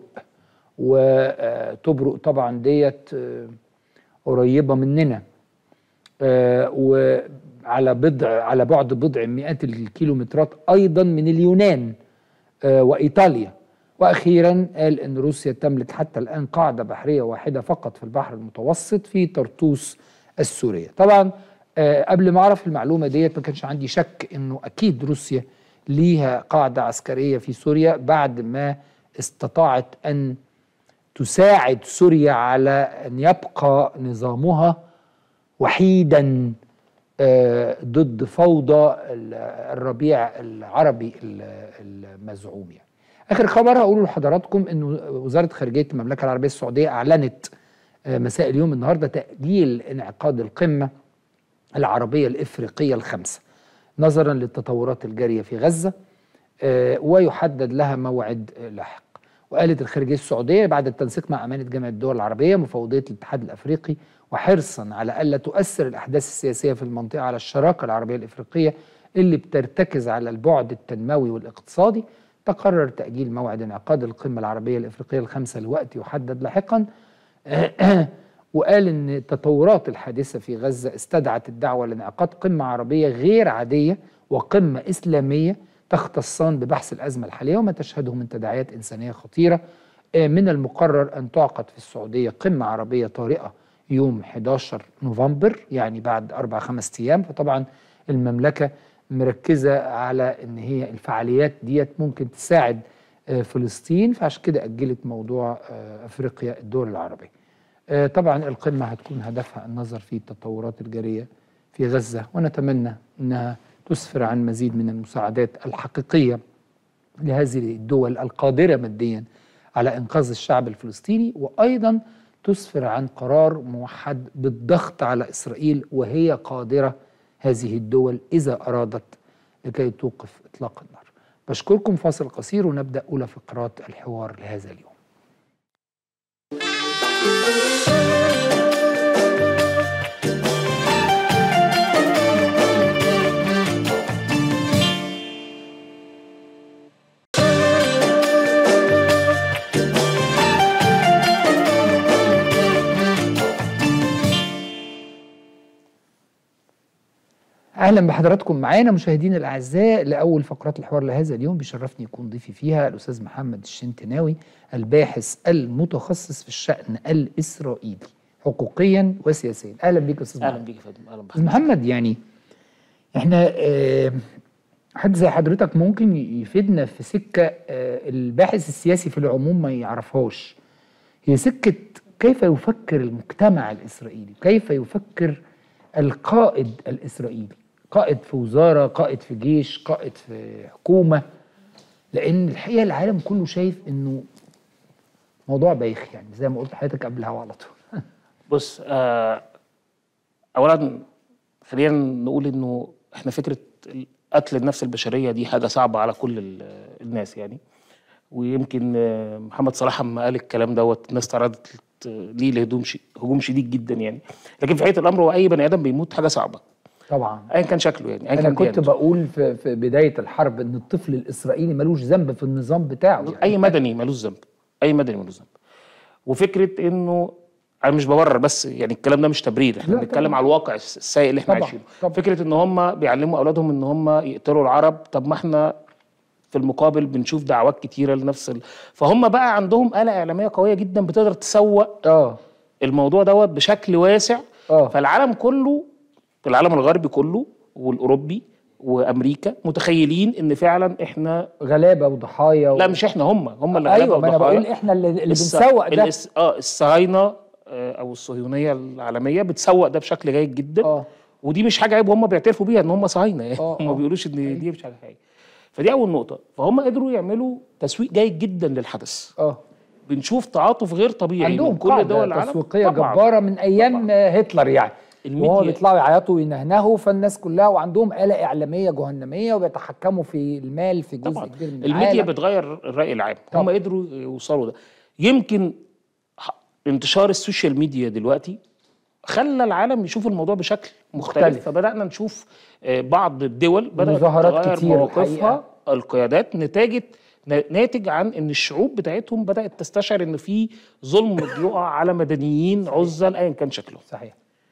وتبرق طبعا ديت قريبه مننا آه وعلى بضع على بعد بضع مئات الكيلومترات ايضا من اليونان آه وايطاليا واخيرا قال ان روسيا تملك حتى الان قاعده بحريه واحده فقط في البحر المتوسط في طرطوس السوريه طبعا آه قبل ما اعرف المعلومه ديت ما كانش عندي شك انه اكيد روسيا ليها قاعده عسكريه في سوريا بعد ما استطاعت ان تساعد سوريا على ان يبقى نظامها وحيدا ضد فوضى الربيع العربي المزعوم يعني. اخر خبر هقوله لحضراتكم انه وزاره خارجيه المملكه العربيه السعوديه اعلنت مساء اليوم النهارده تاجيل انعقاد القمه العربيه الافريقيه الخامسه نظرا للتطورات الجاريه في غزه ويحدد لها موعد لاحق وقالت الخارجيه السعوديه بعد التنسيق مع امانه جامعه الدول العربيه مفوضيه الاتحاد الافريقي وحرصا على الا تؤثر الاحداث السياسيه في المنطقه على الشراكه العربيه الافريقيه اللي بترتكز على البعد التنموي والاقتصادي تقرر تاجيل موعد انعقاد القمه العربيه الافريقيه الخامسه لوقت يحدد لاحقا وقال ان التطورات الحادثه في غزه استدعت الدعوه لانعقاد قمه عربيه غير عاديه وقمه اسلاميه تختصان ببحث الازمه الحاليه وما تشهده من تداعيات انسانيه خطيره آه، من المقرر ان تعقد في السعوديه قمه عربيه طارئه يوم 11 نوفمبر يعني بعد اربع خمس ايام فطبعا المملكه مركزه على ان هي الفعاليات ديت ممكن تساعد آه، فلسطين فعشان كده اجلت موضوع آه، افريقيا الدول العربيه. آه، طبعا القمه هتكون هدفها النظر في التطورات الجاريه في غزه ونتمنى انها تسفر عن مزيد من المساعدات الحقيقيه لهذه الدول القادره ماديا على انقاذ الشعب الفلسطيني وايضا تسفر عن قرار موحد بالضغط على اسرائيل وهي قادره هذه الدول اذا ارادت لكي توقف اطلاق النار. بشكركم فاصل قصير ونبدا اولى فقرات الحوار لهذا اليوم. اهلا بحضراتكم معانا مشاهدينا الاعزاء لاول فقرات الحوار لهذا اليوم بيشرفني يكون ضيفي فيها الاستاذ محمد الشنتناوي الباحث المتخصص في الشان الاسرائيلي حقوقيا وسياسيا اهلا بيك استاذ اهلا محمد بيك يا فندم اهلا استاذ بحضرتك محمد يعني احنا آه، حد زي حضرتك ممكن يفيدنا في سكه آه، الباحث السياسي في العموم ما يعرفهاش هي سكه كيف يفكر المجتمع الاسرائيلي كيف يفكر القائد الاسرائيلي قائد في وزاره قائد في جيش قائد في حكومه لان الحقيقه العالم كله شايف انه موضوع بايخ يعني زي ما قلت لحضرتك قبل الهوا على طول بص آه اولا خلينا نقول انه احنا فكره قتل النفس البشريه دي حاجه صعبه على كل ال- الناس يعني ويمكن آه، محمد صلاح لما قال الكلام دوت الناس تعرضت ليه لهجوم ش- هجوم شديد جدا يعني لكن في حقيقه الامر هو اي بني ادم بيموت حاجه صعبه طبعا ايا كان شكله يعني ايا انا كان كنت ديانته. بقول في, في بدايه الحرب ان الطفل الاسرائيلي ملوش ذنب في النظام بتاعه يعني. اي مدني ملوش ذنب اي مدني ملوش ذنب وفكره انه انا مش ببرر بس يعني الكلام ده مش تبرير احنا لا بنتكلم طبعاً. على الواقع الس- السيء اللي احنا طبعاً، عايشينه طبعاً. فكره ان هم بيعلموا اولادهم ان هم يقتلوا العرب طب ما احنا في المقابل بنشوف دعوات كتيره لنفس ال... فهم بقى عندهم آلة إعلامية قوية جدا بتقدر تسوق اه الموضوع دوت بشكل واسع اه فالعالم كله العالم الغربي كله والاوروبي وامريكا متخيلين ان فعلا احنا غلابه وضحايا و... لا مش احنا هم هم اللي غلابة ايوه ما انا وضحايا. بقول احنا اللي, اللي الس- بنسوق ده الس- اه الصهاينه آه، او الصهيونيه العالميه بتسوق ده بشكل جيد جدا اه ودي مش حاجه عيب هم بيعترفوا بيها ان هم صهاينه يعني آه، هم آه. ما بيقولوش ان دي مش حاجه حاجه فدي اول نقطه فهم قدروا يعملوا تسويق جيد جدا للحدث اه بنشوف تعاطف غير طبيعي عندهم من كل قاعدة دول العالم تسويقيه طبعاً. جباره من ايام طبعاً. هتلر يعني الميديا- وهو بيطلعوا يعيطوا وينهنهوا فالناس كلها وعندهم آلة إعلامية جهنمية وبيتحكموا في المال في جزء طبعا كبير من الميديا العالم بتغير الراي العام هم طبعاً. قدروا يوصلوا ده يمكن ح- انتشار السوشيال ميديا دلوقتي خلى العالم يشوف الموضوع بشكل مختلف, مختلف. فبدانا نشوف آه، بعض الدول بدات مظاهرات تغير كتير مواقفها الحقيقة. القيادات نتاجت نا- ناتج عن ان الشعوب بتاعتهم بدات تستشعر ان في ظلم بيقع على مدنيين عزل ايا كان شكلهم صحيح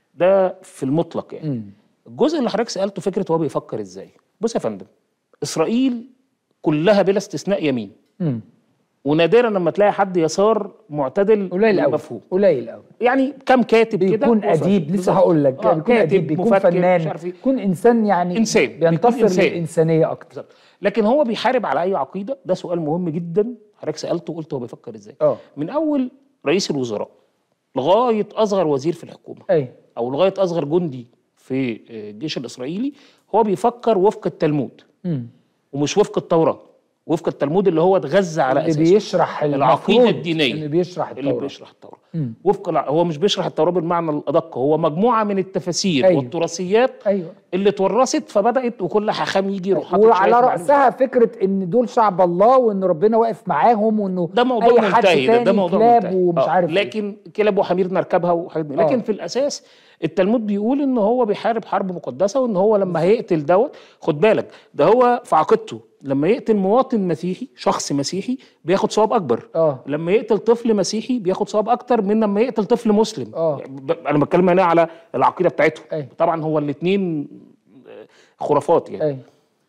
ده في المطلق يعني مم. الجزء اللي حضرتك سالته فكره هو بيفكر ازاي بص يا فندم اسرائيل كلها بلا استثناء يمين مم. ونادرا لما تلاقي حد يسار معتدل قليل قوي مفهوم قليل قوي يعني كم كاتب كده بيكون وفاهم. اديب لسه بالظبط. هقول لك آه بيكون كاتب اديب بيكون مفكر فنان مش عارف ايه بيكون انسان يعني إنسان، بيكون بينتصر إنسان. للانسانيه اكتر بالظبط لكن هو بيحارب على اي عقيده ده سؤال مهم جدا حضرتك سالته وقلت هو بيفكر ازاي اه من اول رئيس الوزراء لغايه اصغر وزير في الحكومه اي او لغايه اصغر جندي في الجيش الاسرائيلي هو بيفكر وفق التلمود مم. ومش وفق التوراه وفق التلمود اللي هو اتغذى على اللي اساسه بيشرح العقيده المفروض الدينيه اللي بيشرح اللي التوراة بيشرح التوراه مم. وفق الع- هو مش بيشرح التوراه بالمعنى الادق هو مجموعه من التفاسير أيوة. والتراثيات ايوه اللي اتورثت فبدات وكل حاخام يجي يروح حاطط وعلى شوية معلومات. راسها فكره ان دول شعب الله وان ربنا واقف معاهم وانه ده موضوع اي حد منتهي ده, تاني ده موضوع كلاب منتهي ومش آه، عارف إيه. لكن كلاب وحمير نركبها وحاجات دي. لكن آه. في الاساس التلمود بيقول ان هو بيحارب حرب مقدسه وان هو لما هيقتل دوت خد بالك ده هو في عقيدته لما يقتل مواطن مسيحي شخص مسيحي بياخد ثواب اكبر اه لما يقتل طفل مسيحي بياخد ثواب اكتر من لما يقتل طفل مسلم آه. يعني ب- انا بتكلم هنا على العقيده بتاعتهم أيوة. طبعا هو الاثنين خرافات يعني اي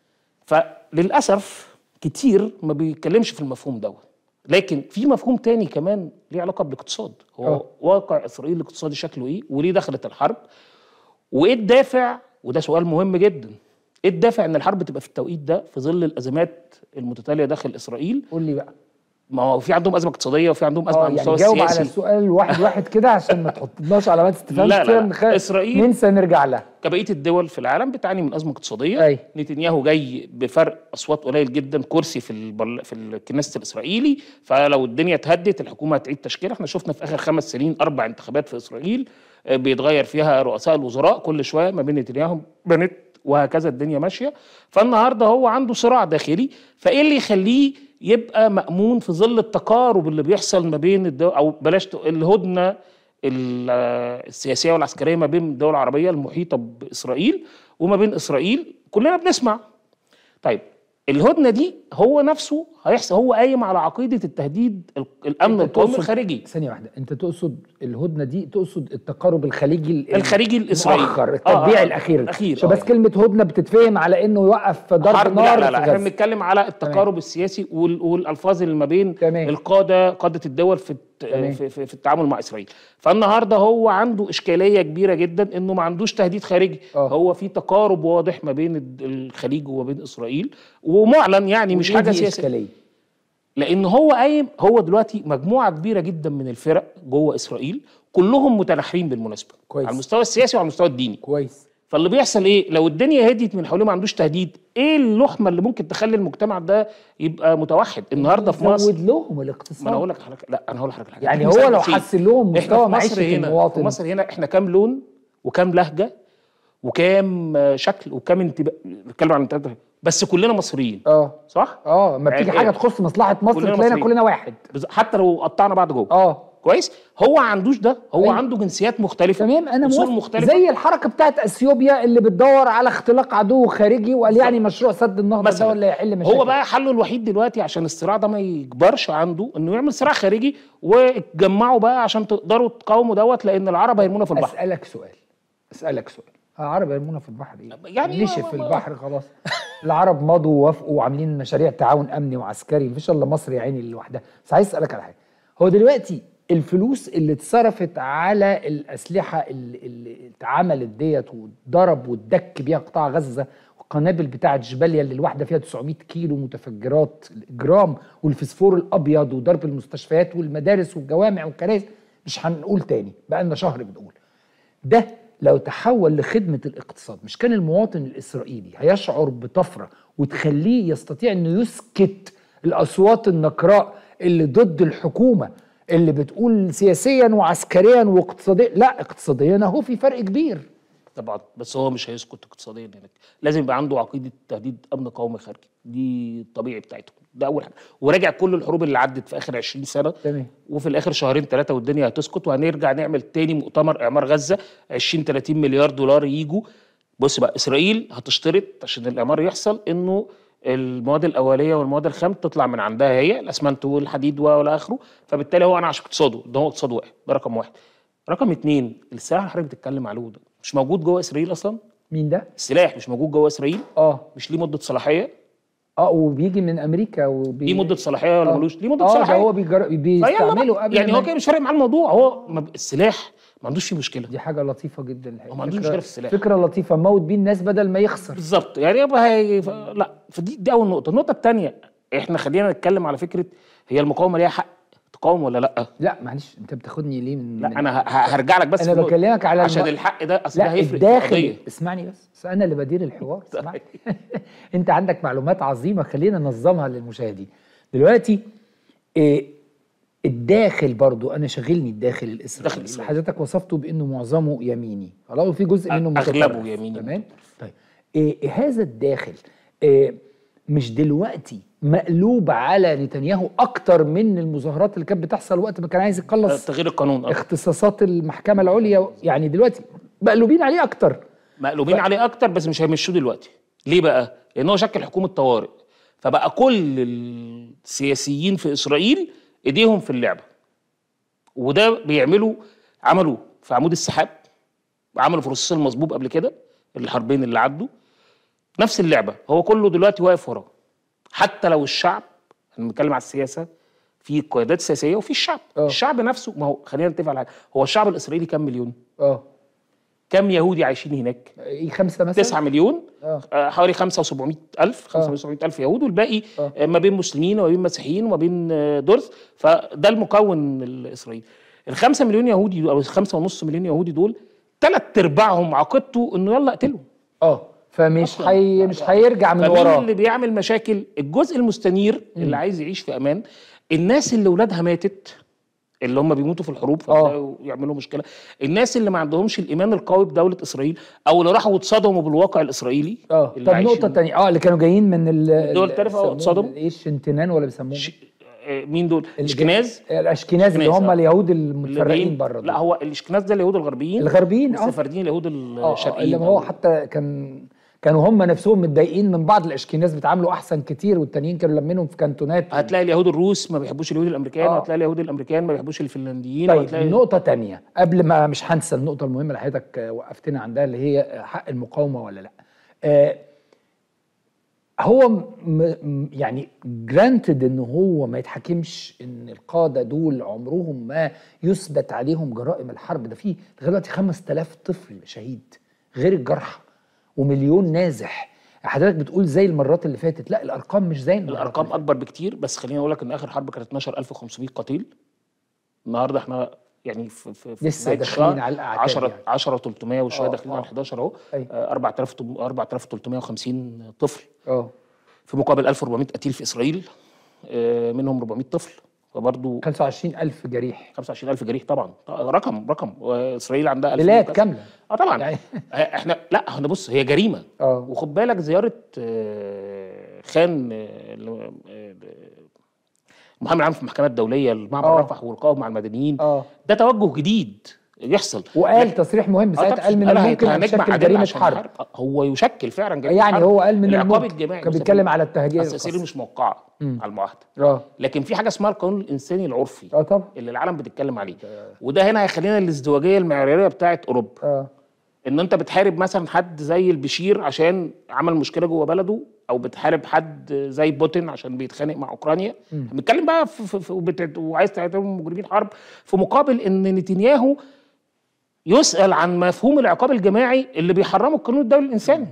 فللاسف كتير ما بيتكلمش في المفهوم دوت لكن في مفهوم تاني كمان ليه علاقه بالاقتصاد هو آه. واقع اسرائيل الاقتصادي شكله ايه وليه دخلت الحرب وايه الدافع وده سؤال مهم جدا ايه الدافع ان الحرب تبقى في التوقيت ده في ظل الازمات المتتاليه داخل اسرائيل قول لي بقى ما هو في عندهم ازمه اقتصاديه وفي عندهم ازمه اه على يعني المستوى جاوب على السياسي السؤال واحد واحد كده عشان ما تحطناش علامات استفهام لا، لا، كتير لا. نخ- إسرائيل- ننسى نرجع لها كبقيه الدول في العالم بتعاني من ازمه اقتصاديه أي. نتنياهو جاي بفرق اصوات قليل جدا كرسي في البرل... في الكنيست الاسرائيلي فلو الدنيا اتهدت الحكومه هتعيد تشكيلها احنا شفنا في اخر خمس سنين اربع انتخابات في اسرائيل آه، بيتغير فيها رؤساء الوزراء كل شويه ما بين نتنياهو بنت وهكذا الدنيا ماشيه فالنهارده هو عنده صراع داخلي فايه اللي يخليه يبقى مأمون في ظل التقارب اللي بيحصل ما بين الدول او بلاش تق- الهدنه ال- آه، السياسيه والعسكريه ما بين الدول العربيه المحيطه باسرائيل وما بين اسرائيل كلنا بنسمع طيب الهدنه دي هو نفسه هيحصل هو قايم على عقيده التهديد ال- الامن أنت القومي تقصد- الخارجي ثانية واحدة أنت تقصد الهدنة دي تقصد التقارب الخليجي ال- الخارجي الاسرائيلي المؤخر آه، التطبيع آه، الأخير الاخير عشان آه. بس كلمة هدنة بتتفهم على إنه يوقف ضرب حرب نار لا لا لا في احنا غزة. بنتكلم على التقارب السياسي وال- والالفاظ اللي ما بين تمام. القاده قاده الدول في الت- تمام. في, في, في التعامل مع اسرائيل فالنهارده هو عنده اشكاليه كبيره جدا انه ما عندوش تهديد خارجي آه. هو في تقارب واضح ما بين الد- الخليج وما بين اسرائيل ومعلن يعني مش وليه حاجه دي سياسيه إشكالية لان هو قايم هو دلوقتي مجموعه كبيره جدا من الفرق جوه اسرائيل كلهم متناحرين بالمناسبه كويس. على المستوى السياسي وعلى المستوى الديني كويس فاللي بيحصل ايه لو الدنيا هديت من حواليه ما عندوش تهديد ايه اللحمه اللي ممكن تخلي المجتمع ده يبقى متوحد النهارده في مصر زود لهم الاقتصاد ما انا اقول لك حضرتك لا انا هقول لحضرتك حاجه يعني إحنا هو لو مثال بسيط. حسن لهم احنا مستوى في مصر معيشة هنا المواطن في مصر هنا احنا كام لون وكام لهجه وكام آه، شكل وكام انتباه نتكلم عن انتباه بس كلنا مصريين اه صح؟ اه ما بتيجي يعني حاجة إيه؟ تخص مصلحة مصر كلنا تلاقينا مصريين. كلنا واحد بز- حتى لو قطعنا بعض جوه اه كويس هو ما عندوش ده هو أيوة. عنده جنسيات مختلفه تمام انا أصول موافق مختلفه زي الحركه بتاعت اثيوبيا اللي بتدور على اختلاق عدو خارجي وقال يعني مشروع سد النهضه ده مثلا ولا يحل مشاكل هو بقى حله الوحيد دلوقتي عشان الصراع ده ما يكبرش عنده انه يعمل صراع خارجي واتجمعوا بقى عشان تقدروا تقاوموا دوت لان العرب هيرمونا في البحر اسالك سؤال اسالك سؤال العرب يرمونا في البحر ايه يعني نشف ما- في ما- البحر خلاص العرب مضوا ووافقوا وعاملين مشاريع تعاون امني وعسكري مفيش الا مصر يا عيني لوحدها بس عايز اسالك على حاجه هو دلوقتي الفلوس اللي اتصرفت على الاسلحه اللي, اللي اتعملت ديت واتضرب واتدك بيها قطاع غزه والقنابل بتاعت جباليا اللي الواحده فيها 900 كيلو متفجرات جرام والفسفور الابيض وضرب المستشفيات والمدارس والجوامع والكنائس مش هنقول تاني بقى لنا شهر بنقول ده لو تحول لخدمة الاقتصاد مش كان المواطن الإسرائيلي هيشعر بطفرة وتخليه يستطيع أنه يسكت الأصوات النقراء اللي ضد الحكومة اللي بتقول سياسيا وعسكريا واقتصاديا لا اقتصاديا اهو في فرق كبير طبعا بس هو مش هيسكت اقتصاديا هناك لازم يبقى عنده عقيده تهديد امن قومي خارجي دي الطبيعي بتاعتهم ده اول حاجه وراجع كل الحروب اللي عدت في اخر 20 سنه تمام. وفي الاخر شهرين ثلاثه والدنيا هتسكت وهنرجع نعمل تاني مؤتمر اعمار غزه 20 30 مليار دولار يجوا بص بقى اسرائيل هتشترط عشان الاعمار يحصل انه المواد الاوليه والمواد الخام تطلع من عندها هي الاسمنت والحديد والى اخره فبالتالي هو انا عشان اقتصاده ده هو اقتصاد واحد ده رقم واحد رقم اتنين السلاح اللي حضرتك بتتكلم عليه ده مش موجود جوه اسرائيل اصلا مين ده؟ السلاح مش موجود جوه اسرائيل اه مش ليه مده صلاحيه اه وبيجي من امريكا وبي... ليه مده صلاحيه ولا آه. ملوش ليه مده اه صلاحيه ده هو بيجر... فيلا بيستعمله بقى. قبل يعني ما- هو كده مش فارق معاه الموضوع هو ما ب- السلاح ما عندوش فيه مشكله دي حاجه لطيفه جدا الحقيقة. هو ما عندوش فكرة- مشكلة في السلاح. فكره لطيفه موت بيه الناس بدل ما يخسر بالظبط يعني يبقى هي ف... لا فدي دي اول نقطه النقطه الثانيه احنا خلينا نتكلم على فكره هي المقاومه ليها حق تقاوم ولا لا لا معلش انت بتاخدني ليه من لا من- انا ه... ه- هرجع لك بس أنا في النقطة. بكلمك على عشان الم- الحق ده اصل ده لا هيفرق في الداخل القضيه اسمعني بس بس انا اللي بدير الحوار اسمعني انت عندك معلومات عظيمه خلينا ننظمها للمشاهدين دلوقتي إيه الداخل برضو انا شاغلني الداخل الاسرائيلي الداخل اللي الإسرائيلي. حضرتك وصفته بانه معظمه يميني خلاص وفي جزء منه أغلبه متطرف يميني تمام طيب إيه هذا الداخل إيه مش دلوقتي مقلوب على نتنياهو اكتر من المظاهرات اللي كانت بتحصل وقت ما كان عايز يخلص تغيير القانون آه. اختصاصات المحكمه العليا يعني دلوقتي مقلوبين عليه اكتر مقلوبين عليه اكتر بس مش هيمشوه دلوقتي ليه بقى لان هو شكل حكومه طوارئ فبقى كل السياسيين في اسرائيل ايديهم في اللعبه وده بيعملوا عملوا في عمود السحاب وعملوا في رصاص المصبوب قبل كده الحربين اللي عدوا نفس اللعبه هو كله دلوقتي واقف وراه حتى لو الشعب احنا بنتكلم على السياسه في قيادات سياسيه وفي الشعب أوه. الشعب نفسه ما هو خلينا نتفق على حاجه هو الشعب الاسرائيلي كام مليون اه كام يهودي عايشين هناك ايه خمسه مثلا 9 مليون اه آه، حوالي 5 و700 الف 5 و700 الف يهود والباقي آه. آه، ما بين مسلمين وما بين مسيحيين وما بين آه، درز فده المكون الاسرائيلي الخمسة مليون يهودي دول او الخمسة ونص مليون يهودي دول ثلاث ارباعهم عقيدته انه يلا اقتلهم اه فمش حي... مش هيرجع من فمين وراه اللي بيعمل مشاكل الجزء المستنير اللي عايز يعيش في امان الناس اللي ولادها ماتت اللي هم بيموتوا في الحروب فتلاقوا يعملوا مشكله الناس اللي ما عندهمش الايمان القوي بدوله اسرائيل او اللي راحوا اتصدموا بالواقع الاسرائيلي اه اللي طب عايشين- نقطه تانية اه اللي كانوا جايين من ال الدول ال- التالفة بيسموهم اتصدموا؟ ايه الشنتنان ولا بيسموهم ش... آه، مين دول؟ اللي اشكناز جاي- الاشكناز اللي أشكناز، هم آه. اليهود اللي المتفرقين جايين- بره لا هو الاشكناز ده اليهود الغربيين الغربيين اه السفاردين اليهود اه الشرقيين اللي هو حتى كان كانوا هم نفسهم متضايقين من بعض الاشكناز بيتعاملوا احسن كتير والتانيين كانوا لمنهم في كانتونات هتلاقي اليهود الروس ما بيحبوش اليهود الامريكان آه. وهتلاقي اليهود الامريكان ما بيحبوش الفنلنديين طيب وهتلاقي نقطة تانية قبل ما مش هنسى النقطة المهمة اللي حضرتك آه، وقفتنا عندها اللي هي آه، حق المقاومة ولا لا. آه هو م م يعني جرانتد ان هو ما يتحكمش ان القادة دول عمرهم ما يثبت عليهم جرائم الحرب ده في لغاية دلوقتي 5000 طفل شهيد غير الجرحى ومليون نازح حضرتك بتقول زي المرات اللي فاتت لا الارقام مش زي المرات الارقام اللي فاتت. اكبر بكتير بس خليني اقول لك ان اخر حرب كانت 12500 قتيل النهارده احنا يعني في في في لسه نهاية داخلين الشهر على الأعداد 10 يعني. 10 300 وشويه آه، داخلين آه. على 11 اهو أيوة. آه، 4000 4350 طفل اه في مقابل 1400 قتيل في اسرائيل آه، منهم 400 طفل فبرضه 25000 جريح 25000 جريح طبعا رقم رقم واسرائيل عندها 1000 بلاد وكذا. كاملة اه طبعا يعني- احنا لا احنا بص هي جريمه اه وخد بالك زياره آه، خان آه، اللي- آه، المحامي العام في المحكمه الدوليه لمعبر آه. رفح والقائم مع المدنيين اه ده توجه جديد يحصل وقال لكن- تصريح مهم آه ساعتها طبعاً. قال من قال الممكن ان هنجمع تشكل أدلة جريمه عشان حرب الحرب. آه، هو يشكل فعلا جريمه يعني حرب. هو قال من العقاب الممكن الجماعي كان بس بيتكلم على التهجير اصل اسرائيل مش موقعه مم. على المعاهده اه لكن في حاجه اسمها القانون الانساني العرفي اه طبعا اللي العالم بتتكلم عليه وده هنا هيخلينا الازدواجيه المعياريه بتاعت اوروبا اه ان انت بتحارب مثلا حد زي البشير عشان عمل مشكله جوه بلده او بتحارب حد زي بوتين عشان بيتخانق مع اوكرانيا بنتكلم بقى في, في, في وبت- وعايز تعتبرهم مجرمين حرب في مقابل ان نتنياهو يسال عن مفهوم العقاب الجماعي اللي بيحرمه القانون الدولي الانساني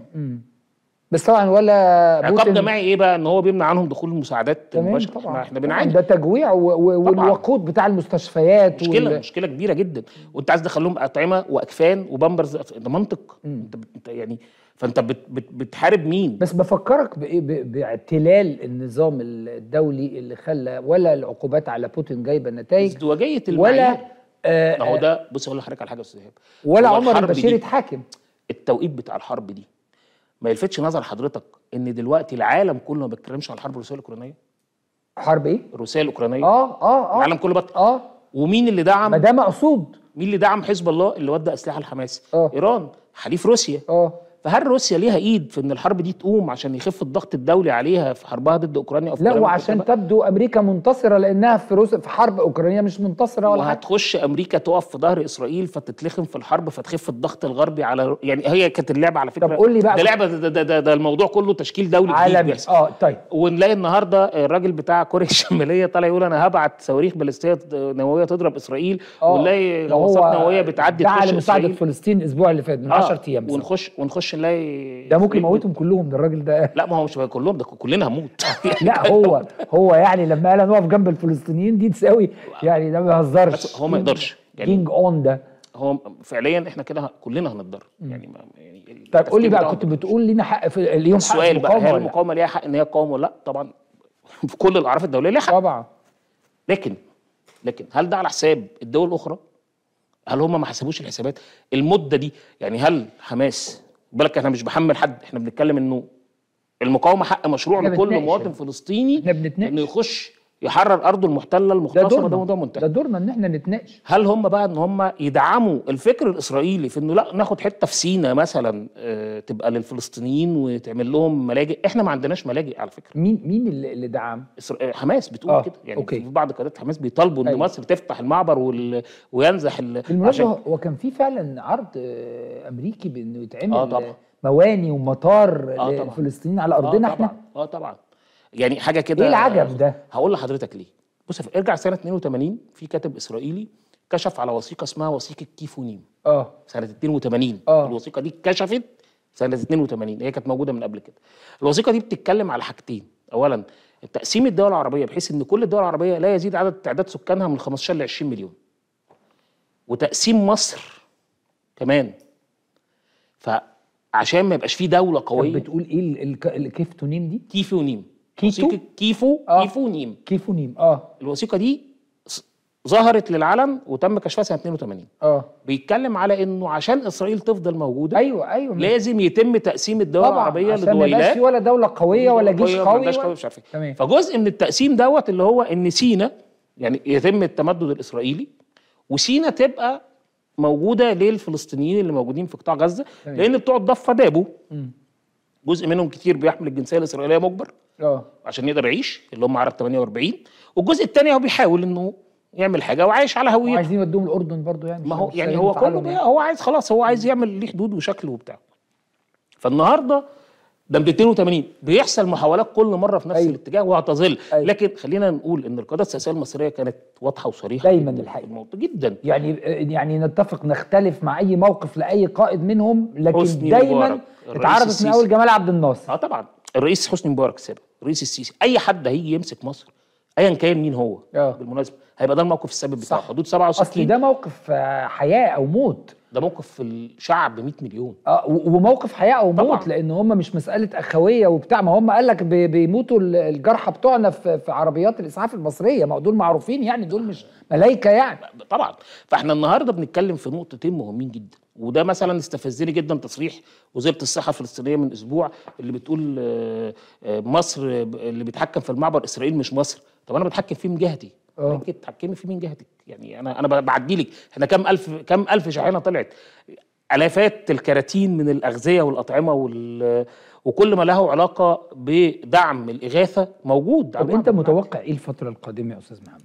بس طبعا ولا عقاب بوتين جماعي ايه بقى ان هو بيمنع عنهم دخول المساعدات تمام المباشره طبعا احنا, احنا طبعاً بنعاني ده تجويع و- و- طبعاً. والوقود بتاع المستشفيات مشكله وال- مشكله كبيره جدا وانت عايز تدخل لهم اطعمه واكفان وبامبرز ده منطق انت بت- انت يعني فانت بت بت بتحارب مين بس بفكرك بايه ب- باعتلال النظام الدولي اللي خلى ولا العقوبات على بوتين جايبه نتائج ازدواجيه ولا المعايير آه ما هو ده بص اقول لحضرتك على حاجه يا استاذ ايهاب ولا هو عمر الحرب البشير دي- يتحاكم التوقيت بتاع الحرب دي ما يلفتش نظر حضرتك ان دلوقتي العالم كله ما بيتكلمش عن الحرب الروسيه الاوكرانيه حرب ايه؟ الروسيه الاوكرانيه اه اه اه العالم كله بط... اه ومين اللي دعم ما ده مقصود مين اللي دعم حزب الله اللي ودى اسلحه لحماس آه. ايران حليف روسيا اه فهل روسيا ليها ايد في ان الحرب دي تقوم عشان يخف الضغط الدولي عليها في حربها ضد اوكرانيا او في لا جنوب وعشان أوكرانيا؟ تبدو امريكا منتصره لانها في روسيا في حرب اوكرانيا مش منتصره ولا حاجه وهتخش امريكا تقف في ظهر اسرائيل فتتلخم في الحرب فتخف الضغط الغربي على يعني هي كانت اللعبه على فكره طب قول لي بقى ده لعبه ده, ده, ده, ده الموضوع كله تشكيل دولي جديد عالمي بيحصل اه طيب ونلاقي النهارده الراجل بتاع كوريا الشماليه طالع يقول انا هبعت صواريخ باليستيه نوويه تضرب اسرائيل اه ونلاقي ده هو غواصات نوويه بتعدي دعا تخش لمساعده إسرائيل. فلسطين الاسبوع اللي فات من آه، 10 ايام بالظبط. ونخش ونخش نلاقي ده ممكن إسرائيل يموتهم كلهم ده الراجل ده لا ما هو مش كلهم ده كلنا هنموت لا هو هو يعني لما قال نقف جنب الفلسطينيين دي تساوي يعني ده ما بيهزرش بس هو ما يقدرش يعني كينج اون ده هو فعليا احنا كده كلنا هنتضرر يعني ما يعني طيب قول لي التفكير بقى بتاعهم كنت بتقول لينا حق في اليوم حق السؤال بقى المقاومة هل ولا لا؟ المقاومه ليها حق ان هي تقاوم ولا لا طبعا في كل الاعراف الدوليه ليها حق طبعا لكن لكن هل ده على حساب الدول الاخرى هل هم ما حسبوش الحسابات المده دي يعني هل حماس بالك احنا مش بحمل حد احنا بنتكلم انه المقاومه حق مشروع احنا لكل بنتناقش مواطن يعني. فلسطيني احنا بنتناقش. انه يخش يحرر ارضه المحتله ده المغتصبه ده دورنا موضوع ده منتهي دورنا ان احنا نتناقش هل هم بقى ان هم يدعموا الفكر الاسرائيلي في انه لا ناخد حته في سينا مثلا آه، تبقى للفلسطينيين وتعمل لهم ملاجئ احنا ما عندناش ملاجئ على فكره مين مين اللي, اللي دعم إسر- آه، حماس بتقول آه، كده يعني أوكي. في بعض قنوات حماس بيطالبوا ان أيوة. مصر تفتح المعبر وال... وينزح ال... بالمناسبه عشان هو كان في فعلا عرض آه، امريكي بانه يتعمل آه، طبعا. مواني ومطار آه، طبعا. للفلسطينيين على ارضنا آه احنا طبعا اه طبعا يعني حاجه كده ايه العجب ده؟ هقول لحضرتك ليه بص يا فندم، ارجع سنه 82 في كاتب اسرائيلي كشف على وثيقه اسمها وثيقه كيفونيم اه سنه 82 آه. الوثيقه دي اتكشفت سنه 82 هي كانت موجوده من قبل كده الوثيقه دي بتتكلم على حاجتين اولا تقسيم الدول العربيه بحيث ان كل الدول العربيه لا يزيد عدد تعداد سكانها من 15 ل 20 مليون وتقسيم مصر كمان فعشان ما يبقاش في دوله طب قويه بتقول ايه ال- ال- ال- كيف تونيم دي؟ كيفو ونيم كيتو؟ وثيقة كيفو آه. كيفو ونيم كيف ونيم اه الوثيقه دي س- ظهرت للعلن وتم كشفها سنه 82 اه بيتكلم على انه عشان اسرائيل تفضل موجوده ايوه ايوه لازم يتم تقسيم الدول طبعا العربيه عشان ما يبقاش لدويلات في ولا دوله قويه ولا جيش ما قوي عندهاش ولا- مش عارف ايه تمام فجزء من التقسيم دوت اللي هو ان سينا يعني يتم التمدد الاسرائيلي وسينا تبقى موجوده للفلسطينيين اللي موجودين في قطاع غزه تمام. لان بتوع الضفه دابوا مم. جزء منهم كتير بيحمل الجنسيه الاسرائيليه مجبر اه عشان يقدر يعيش اللي هم عرب 48 والجزء الثاني هو بيحاول انه يعمل حاجه وعايش على هويته وعايزين يودوهم الاردن برضو يعني ما مش- هو مش يعني سايبين هو كله تعالهم بقى يعني. هو عايز خلاص هو عايز يعمل ليه حدود وشكل وبتاع فالنهارده ده 280 بيحصل محاولات كل مره في نفس أيوة. أيوة. الاتجاه وهتظل أيوة. أيوة. لكن خلينا نقول ان القياده السياسيه المصريه كانت واضحه وصريحه دايماً جداً الحقيقة. في الموضوع جدا يعني يعني نتفق نختلف مع اي موقف لاي قائد منهم لكن حسني دايما مبارك، الرئيس اتعرضت من السيسي. اول جمال عبد الناصر اه طبعا الرئيس حسني مبارك السابق الرئيس السيسي اي حد هيجي يمسك مصر ايا كان مين هو آه. بالمناسبه هيبقى ده الموقف السابق بتاعه صح. حدود 67 اصل ده موقف آه، حياه او موت ده موقف في الشعب 100 مليون اه و- وموقف حياه او موت طبعاً. لان هم مش مساله اخويه وبتاع ما هم قال لك بي- بيموتوا ال- الجرحى بتوعنا في في عربيات الاسعاف المصريه ما هو دول معروفين يعني دول مش ملايكه يعني طبعا فاحنا النهارده بنتكلم في نقطتين مهمين جدا وده مثلا استفزني جدا تصريح وزيره الصحه الفلسطينيه من اسبوع اللي بتقول آه، آه، مصر ب- اللي بيتحكم في المعبر اسرائيل مش مصر طب انا بتحكم فيه من جهتي آه. ممكن تتحكمي فيه من جهتك يعني انا انا بعدي لك احنا كام الف كام الف شاحنه طلعت الافات الكراتين من الاغذيه والاطعمه وال وكل ما له علاقه بدعم الاغاثه موجود على طب انت المعبر. متوقع ايه الفتره القادمه يا استاذ محمد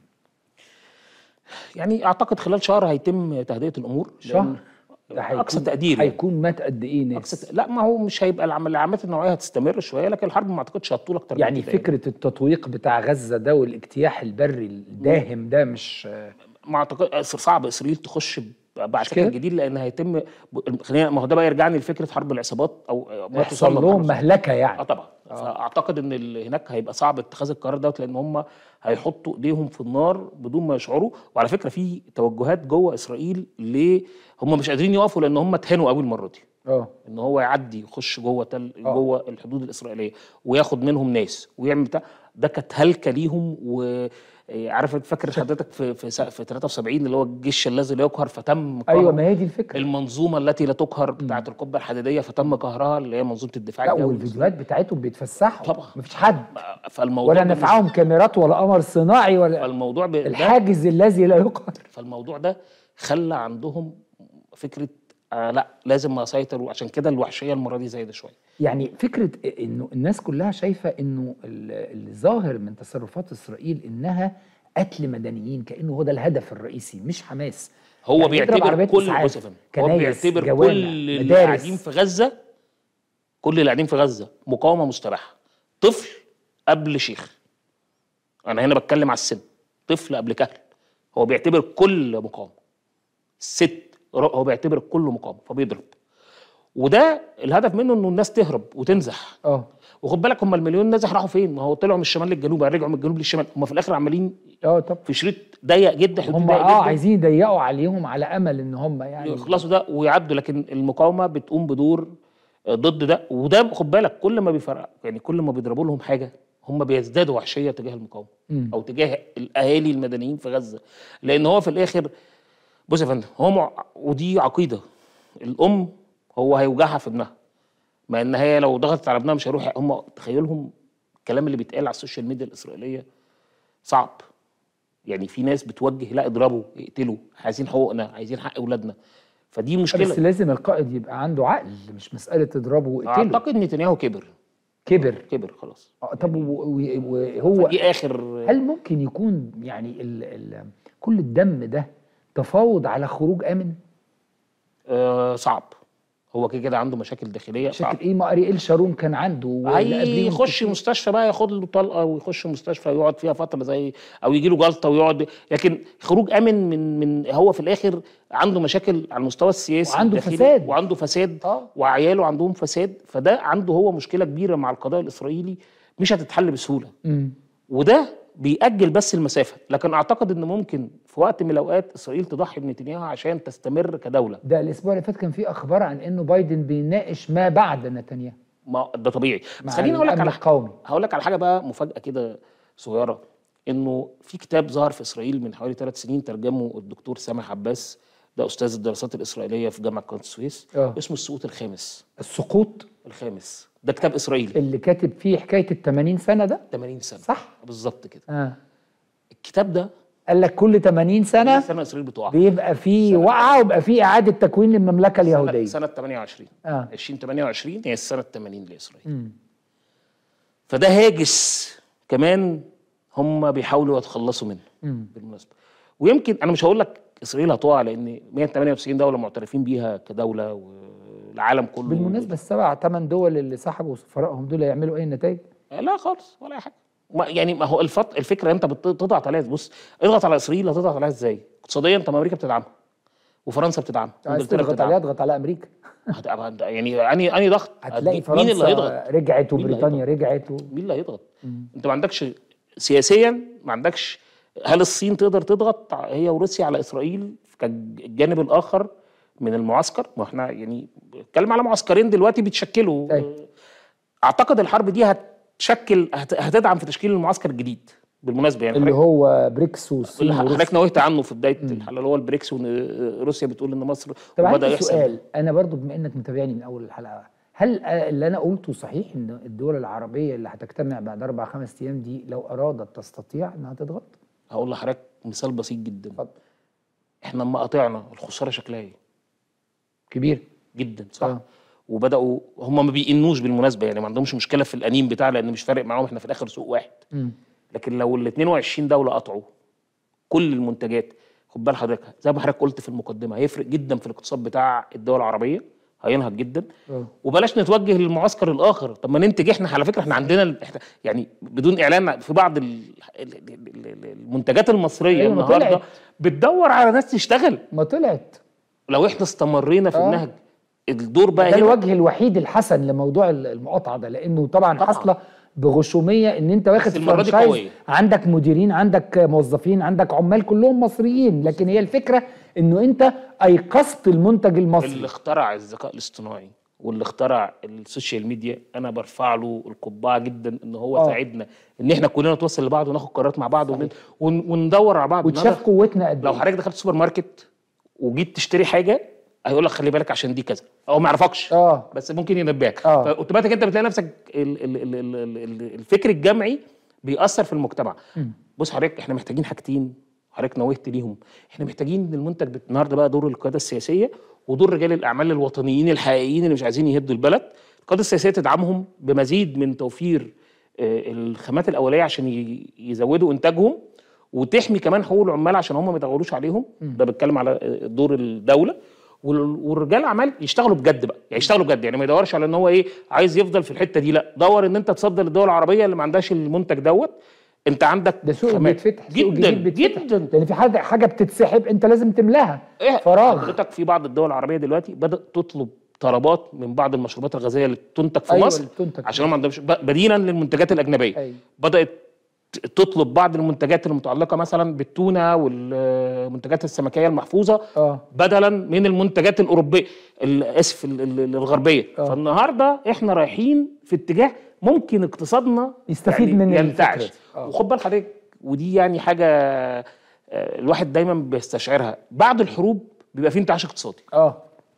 يعني اعتقد خلال شهر هيتم تهدئه الامور شهر لأن ده هيكون- اقصى تقدير يعني. هيكون مات قد ايه ناس أقصى لا ما هو مش هيبقى العمل العمليات النوعيه هتستمر شويه لكن الحرب ما اعتقدش هتطول اكتر من يعني كده فكره التطويق بتاع غزه ده والاجتياح البري الداهم ده مش ما اعتقد صعب اسرائيل تخش ب- بعد مش كده؟ شكل جديد لان هيتم ب- خلينا ما هو ده بقى يرجعني لفكره حرب العصابات او ما يحصل تصنف لهم حرب مهلكه اه يعني طبعا فاعتقد ان ال- هناك هيبقى صعب اتخاذ القرار دوت لان هم هيحطوا ايديهم في النار بدون ما يشعروا وعلى فكره في توجهات جوه اسرائيل ل هم مش قادرين يقفوا لان هم اتهانوا قوي المره دي اه ان هو يعدي يخش جوه تل آه. جوه الحدود الاسرائيليه وياخد منهم ناس ويعمل بتاع ده كانت هلكه ليهم وعارف فاكر حضرتك في في س- في 73 اللي هو الجيش الذي لا يقهر فتم ايوه قهره. ما هي دي الفكره المنظومه التي لا تقهر بتاعت القبه الحديديه فتم قهرها اللي هي منظومه الدفاع لا الجوي والفيديوهات بتاعتهم بيتفسحوا طبعا. مفيش حد فالموضوع ولا ده مش- نفعهم كاميرات ولا قمر صناعي ولا فالموضوع ب... ده الحاجز الذي لا يقهر فالموضوع ده خلى عندهم فكره آه لا لازم اسيطر وعشان كده الوحشيه المره دي زايده شويه يعني فكره انه الناس كلها شايفه انه ال- الظاهر من تصرفات اسرائيل انها قتل مدنيين كانه هو ده الهدف الرئيسي مش حماس هو يعني يضرب بيعتبر عربيات كل إسعاف، بص يا فندم، هو كنايس، بيعتبر جوامع، كل اللي مدارس. قاعدين في غزه كل اللي قاعدين في غزه مقاومه مستباحه طفل قبل شيخ انا هنا بتكلم على السن طفل قبل كهل هو بيعتبر كل مقاومه ست هو بيعتبر كل مقاومه فبيضرب وده الهدف منه انه الناس تهرب وتنزح اه وخد بالك هم المليون نازح راحوا فين؟ ما هو طلعوا من الشمال للجنوب رجعوا من الجنوب للشمال هم في الاخر عمالين اه طب في شريط ضيق جدا حدود هم ضيق اه جدا عايزين يضيقوا عليهم على امل ان هم يعني يخلصوا ده ويعدوا لكن المقاومه بتقوم بدور آه، ضد ده وده خد بالك كل ما بيفرق يعني كل ما بيضربوا لهم حاجه هم بيزدادوا وحشيه تجاه المقاومه مم. او تجاه الاهالي المدنيين في غزه لان هو في الاخر بص يا فندم هو مع... ودي عقيده الام هو هيوجعها في ابنها مع ان هي لو ضغطت على ابنها مش هيروح هم تخيلهم الكلام اللي بيتقال على السوشيال ميديا الاسرائيليه صعب يعني في ناس بتوجه لا اضربوا اقتلوا عايزين حقوقنا عايزين حق اولادنا فدي مشكله بس لازم القائد يبقى عنده عقل مش مساله تضربه واقتله اعتقد نتنياهو كبر كبر كبر خلاص آه، طب و- و- وهو دي اخر هل ممكن يكون يعني ال ال كل الدم ده تفاوض على خروج امن آه صعب هو كده كده عنده مشاكل داخليه صعب شكل ايه ما اريال شارون كان عنده واللي قبليهم هيخش كتير. مستشفى بقى ياخد له طلقه ويخش مستشفى ويقعد فيها فتره زي او يجي له جلطه ويقعد لكن خروج امن من من هو في الاخر عنده مشاكل على المستوى السياسي وعنده الداخلي، فساد. وعنده فساد آه. وعياله عندهم فساد فده عنده هو مشكله كبيره مع القضاء الاسرائيلي مش هتتحل بسهوله مم. وده بيأجل بس المسافه لكن اعتقد ان ممكن في وقت من الاوقات اسرائيل تضحي بنتنياهو عشان تستمر كدوله ده الاسبوع اللي فات كان في اخبار عن انه بايدن بيناقش ما بعد نتنياهو ما ده طبيعي مع بس خليني اقول لك الأمن على القومي هقول لك على حاجه بقى مفاجاه كده صغيره انه في كتاب ظهر في اسرائيل من حوالي ثلاث سنين ترجمه الدكتور سامح عباس ده استاذ الدراسات الاسرائيليه في جامعه قناه السويس آه. اسمه السقوط الخامس السقوط الخامس ده كتاب اسرائيلي اللي كاتب فيه حكايه ال 80 سنه ده 80 سنه صح بالظبط كده اه الكتاب ده قال لك كل 80 سنه سنه اسرائيل بتقع بيبقى فيه وقعه ويبقى فيه اعاده تكوين للمملكه اليهوديه سنه 28 اه 2028 هي السنه 80 لاسرائيل مم. فده هاجس كمان هم بيحاولوا يتخلصوا منه مم. بالمناسبه ويمكن انا مش هقول لك اسرائيل هتقع لان 198 دوله معترفين بيها كدوله والعالم كله بالمناسبه السبع ثمان دول اللي سحبوا سفرائهم دول يعملوا اي نتائج؟ لا خالص ولا أي حاجه ما يعني ما هو الفط... الفكره انت بتضغط عليها بص اضغط على اسرائيل هتضغط عليها ازاي؟ اقتصاديا طب ما امريكا بتدعمها وفرنسا بتدعمها عايز وانجلترا تضغط عليها بتدعمها اضغط على امريكا هت- يعني اني اني ضغط هتلاقي مين فرنسا اللي هيضغط؟ رجعت مين اللي وبريطانيا رجعت و... مين اللي هيضغط؟ انت ما عندكش سياسيا ما عندكش هل الصين تقدر تضغط هي وروسيا على اسرائيل كالجانب الاخر من المعسكر؟ ما احنا يعني بنتكلم على معسكرين دلوقتي بيتشكلوا أيوة. اعتقد الحرب دي هتشكل هت- هتدعم في تشكيل المعسكر الجديد بالمناسبه يعني اللي حضرتك- هو بريكس والصين اللي وروسيا حضرتك نوهت عنه في بدايه الحلقه اللي هو البريكس وان روسيا بتقول ان مصر طب وبدا عندي يحصل سؤال انا برضو بما انك متابعني من اول الحلقه هل آه، اللي انا قلته صحيح ان الدول العربيه اللي هتجتمع بعد اربع خمس ايام دي لو ارادت تستطيع انها تضغط؟ هقول لحضرتك مثال بسيط جدا اتفضل احنا لما قطعنا الخساره شكلها ايه؟ كبير جدا صح آه. آه. وبداوا هم ما بيئنوش بالمناسبه يعني ما عندهمش مشكله في الانين بتاع لان مش فارق معاهم احنا في الاخر سوق واحد مم. لكن لو ال 22 دوله قطعوا كل المنتجات خد بال حضرتك زي ما حضرتك قلت في المقدمه هيفرق جدا في الاقتصاد بتاع الدول العربيه هينهض جدا آه. وبلاش نتوجه للمعسكر الاخر طب ما ننتج احنا على فكره احنا عندنا ال- إحنا يعني بدون اعلان في بعض ال- ال- ال- ال- المنتجات المصريه أيوة، ما النهارده طلعت. بتدور على ناس تشتغل ما طلعت لو احنا استمرينا في آه. النهج الدور بقى ده هنا الوجه الوحيد الحسن لموضوع المقاطعه ده لانه طبعا, طبعاً. حاصله بغشوميه ان انت واخد بس المرة دي فرانشايز قوية. عندك مديرين عندك موظفين عندك عمال كلهم مصريين لكن هي الفكره انه انت ايقظت المنتج المصري اللي اخترع الذكاء الاصطناعي واللي اخترع السوشيال ميديا انا برفع له القبعه جدا ان هو آه. ساعدنا ان احنا كلنا نتوصل لبعض وناخد قرارات مع بعض ون... ون... وندور على بعض وتشاف النهاردة قوتنا قد لو ايه حضرتك دخلت سوبر ماركت وجيت تشتري حاجه هيقول لك خلي بالك عشان دي كذا هو ما يعرفكش اه بس ممكن ينبهك آه. فاوتوماتيك انت بتلاقي نفسك ال... ال... ال... ال... ال- الفكر الجمعي بيأثر في المجتمع بص حضرتك احنا محتاجين حاجتين حضرتك نوهت ليهم احنا محتاجين إن المنتج ده النهارده بقى دور القياده السياسيه ودور رجال الاعمال الوطنيين الحقيقيين اللي مش عايزين يهدوا البلد القياده السياسيه تدعمهم بمزيد من توفير آه، الخامات الاوليه عشان ي- يزودوا انتاجهم وتحمي كمان حقوق العمال عشان هم ما يدوروش عليهم ده بتكلم على آه، دور الدوله وال- والرجال الاعمال يشتغلوا بجد بقى يعني يشتغلوا بجد يعني ما يدورش على ان هو ايه عايز يفضل في الحته دي لا دور ان انت تصدر للدول العربيه اللي ما عندهاش المنتج دوت انت عندك ده سوق خامات. بيتفتح سوق جدا جديد بيتفتح. جدا لان في حاجه حاجه بتتسحب انت لازم تملاها إيه فراغ حضرتك في بعض الدول العربيه دلوقتي بدات تطلب طلبات من بعض المشروبات الغازيه اللي تنتج في أيوة، مصر اللي بتنتج عشان هم ما عندهمش ب- بديلا للمنتجات الاجنبيه أيوة. بدات ت- تطلب بعض المنتجات المتعلقه مثلا بالتونه والمنتجات السمكيه المحفوظه اه بدلا من المنتجات الاوروبيه ال- اسف ال- ال- الغربيه آه. فالنهارده احنا رايحين في اتجاه ممكن اقتصادنا يستفيد يعني من ينتعش الفكرة دي. آه. وخد بال حضرتك ودي يعني حاجه آه، الواحد دايما بيستشعرها بعد الحروب بيبقى في انتعاش اقتصادي اه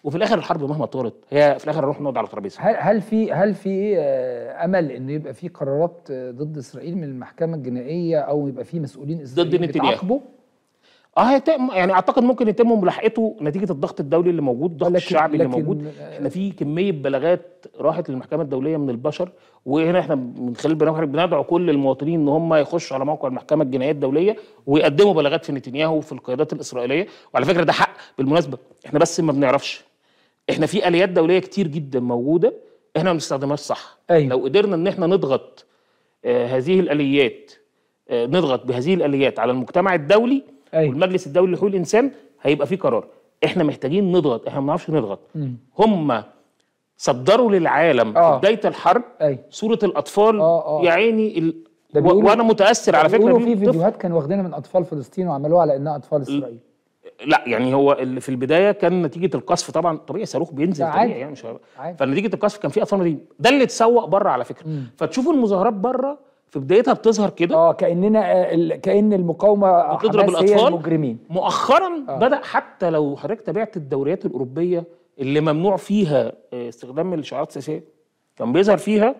وفي الاخر الحرب مهما طالت هي في الاخر نروح نقعد على ترابيزه هل هل في هل في آه، امل ان يبقى في قرارات آه، ضد اسرائيل من المحكمه الجنائيه او يبقى في مسؤولين اسرائيليين نتنياهو. بيتعاقبوا اه هيتم يعني اعتقد ممكن يتم ملاحقته نتيجه الضغط الدولي اللي موجود الضغط لكن- الشعبي اللي لكن- موجود احنا في كميه بلاغات راحت للمحكمه الدوليه من البشر وهنا احنا من خلال برنامج بندعو كل المواطنين ان هم يخشوا على موقع المحكمه الجنائيه الدوليه ويقدموا بلاغات في نتنياهو وفي القيادات الاسرائيليه وعلى فكره ده حق بالمناسبه احنا بس ما بنعرفش احنا في اليات دوليه كتير جدا موجوده احنا ما بنستخدمهاش صح أيوة. لو قدرنا ان احنا نضغط آه هذه الاليات آه نضغط بهذه الاليات على المجتمع الدولي أيوة. والمجلس الدولي لحقوق الانسان هيبقى في قرار احنا محتاجين نضغط احنا ما بنعرفش نضغط هم صدروا للعالم آه. في بدايه الحرب أيوة. صوره الاطفال آه، آه. يا عيني ال... ده و... بيقولوا- وانا متاثر على فكره بيقولوا بيهم في طفل. فيديوهات كانوا واخدينها من اطفال فلسطين وعملوها على انها اطفال اسرائيل لا يعني هو اللي في البدايه كان نتيجه القصف طبعا طبيعي صاروخ بينزل ده عادي. طبيعي يعني مش ه- عادي. فنتيجه القصف كان في اطفال مدينة. ده اللي اتسوق بره على فكره فتشوفوا المظاهرات بره في بدايتها بتظهر كده اه كاننا آه، ال- كان المقاومه بتضرب حماس هي الاطفال المجرمين مؤخرا آه. بدا حتى لو حضرتك تابعت الدوريات الاوروبيه اللي ممنوع فيها آه، استخدام الاشعاعات السياسيه كان بيظهر فيها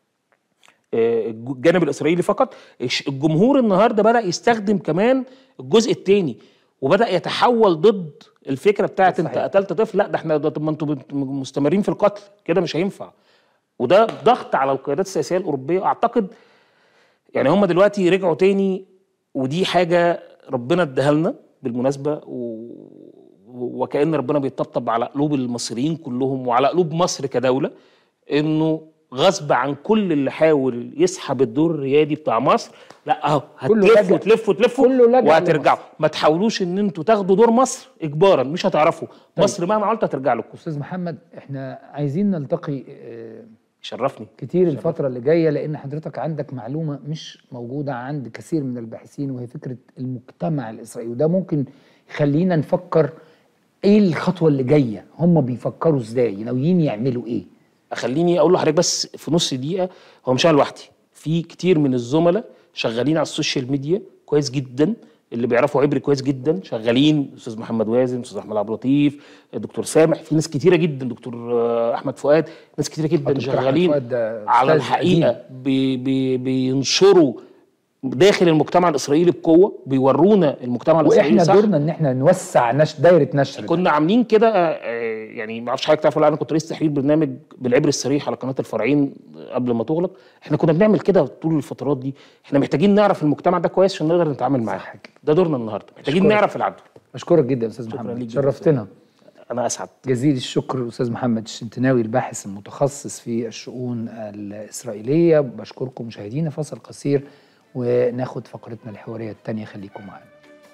آه، الج- الجانب الاسرائيلي فقط الش- الجمهور النهارده بدا يستخدم كمان الجزء الثاني وبدا يتحول ضد الفكره بتاعت انت صحيح. قتلت طفل لا ده احنا ده طب ما انتوا بت- مستمرين في القتل كده مش هينفع وده ضغط على القيادات السياسيه الاوروبيه اعتقد يعني هم دلوقتي رجعوا تاني ودي حاجه ربنا اداها لنا بالمناسبه و... وكأن ربنا بيطبطب على قلوب المصريين كلهم وعلى قلوب مصر كدوله انه غصب عن كل اللي حاول يسحب الدور الريادي بتاع مصر لا اهو كله هتلفوا لجأ. تلفوا تلفوا كله لجأ وهترجعوا لمصر. ما تحاولوش ان انتوا تاخدوا دور مصر اجبارا مش هتعرفوا مصر مهما عملت هترجع لكم استاذ محمد احنا عايزين نلتقي آه، شرفني كتير الفترة اللي جاية لأن حضرتك عندك معلومة مش موجودة عند كثير من الباحثين وهي فكرة المجتمع الإسرائيلي وده ممكن يخلينا نفكر إيه الخطوة اللي جاية هم بيفكروا إزاي ناويين يعملوا إيه خليني اقول لحضرتك بس في نص دقيقه هو مش انا لوحدي في كتير من الزملاء شغالين على السوشيال ميديا كويس جدا اللي بيعرفوا عبري كويس جدا شغالين استاذ محمد وازن استاذ احمد عبد اللطيف دكتور سامح في ناس كتيره جدا دكتور آه، احمد فؤاد ناس كتيره جدا دكتور أحمد شغالين فؤاد ده على أستاذ الحقيقه بي بي بينشروا داخل المجتمع الاسرائيلي بقوه بيورونا المجتمع الاسرائيلي وإحنا صح دورنا إن إحنا نوسع نش دايرة نشر ده. كنا عاملين كده آه، يعني ما اعرفش حضرتك تعرف ولا لا، انا كنت رئيس تحرير برنامج بالعبر الصريح على قناه الفرعين قبل ما تغلق احنا كنا بنعمل كده طول الفترات دي احنا محتاجين نعرف المجتمع ده كويس عشان نقدر نتعامل معاه صح كده. ده دورنا النهارده محتاجين أشكرك. نعرف العدو أشكرك جدا يا أستاذ شكراً محمد ليك جداً. شرفتنا انا اسعد جزيل الشكر أستاذ محمد الشنتناوي الباحث المتخصص في الشؤون الإسرائيلية بشكركم مشاهدينا فاصل قصير وناخد فقرتنا الحوارية الثانية خليكم معانا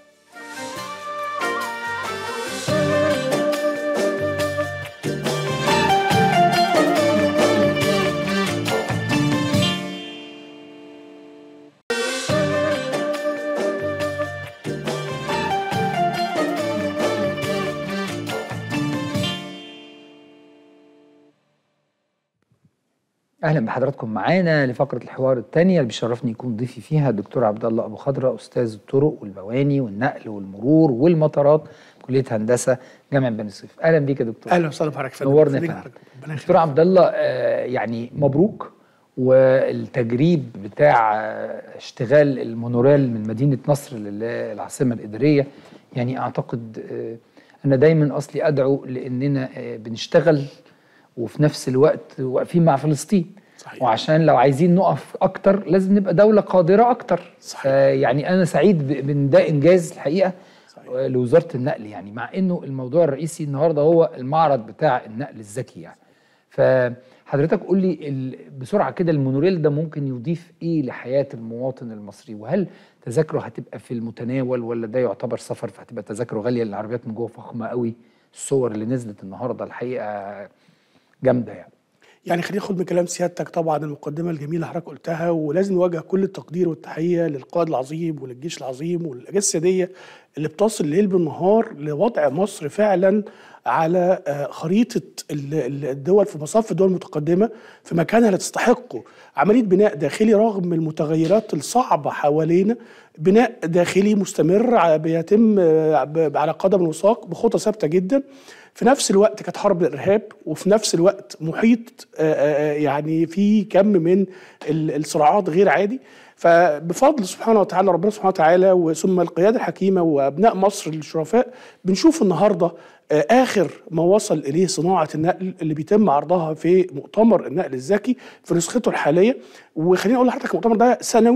اهلا بحضراتكم معانا لفقره الحوار الثانيه اللي بيشرفني يكون ضيفي فيها الدكتور عبد الله ابو خضره استاذ الطرق والبواني والنقل والمرور والمطارات كليه هندسه جامعه بني سويف اهلا بيك يا دكتور اهلا وسهلا بحضرتك يا فندم. نورنا يا خليك فندم حضرتك. ربنا دكتور عبد الله آه، يعني مبروك والتجريب بتاع آه، اشتغال المونوريل من مدينه نصر للعاصمه الاداريه يعني اعتقد آه، انا دايما اصلي ادعو لاننا آه، بنشتغل وفي نفس الوقت واقفين مع فلسطين صحيح. وعشان لو عايزين نقف اكتر لازم نبقى دوله قادره اكتر صحيح. آه، يعني انا سعيد ب- بان ده انجاز الحقيقه صحيح. آه، لوزاره النقل يعني مع انه الموضوع الرئيسي النهارده هو المعرض بتاع النقل الذكي يعني فحضرتك قول لي ال- بسرعه كده المونوريل ده ممكن يضيف ايه لحياه المواطن المصري وهل تذاكره هتبقى في المتناول ولا ده يعتبر سفر فهتبقى تذاكره غاليه لان العربيات من جوه فخمه قوي الصور اللي نزلت النهارده الحقيقه جامده يعني يعني خلينا ناخد من كلام سيادتك طبعا المقدمه الجميله اللي حضرتك قلتها ولازم نوجه كل التقدير والتحيه للقائد العظيم وللجيش العظيم وللاجهزه السياديه اللي بتصل ليل بالنهار لوضع مصر فعلا على آه، خريطه ال- ال- الدول في مصاف الدول المتقدمه في مكانها اللي تستحقه عمليه بناء داخلي رغم المتغيرات الصعبه حوالينا بناء داخلي مستمر بيتم على قدم وساق بخطى ثابته جدا في نفس الوقت كانت حرب الارهاب وفي نفس الوقت محيط يعني في كم من الصراعات غير عادي فبفضل سبحانه وتعالى ربنا سبحانه وتعالى ثم القياده الحكيمه وابناء مصر الشرفاء بنشوف النهارده اخر ما وصل اليه صناعه النقل اللي بيتم عرضها في مؤتمر النقل الذكي في نسخته الحاليه وخليني اقول لحضرتك المؤتمر ده سنوي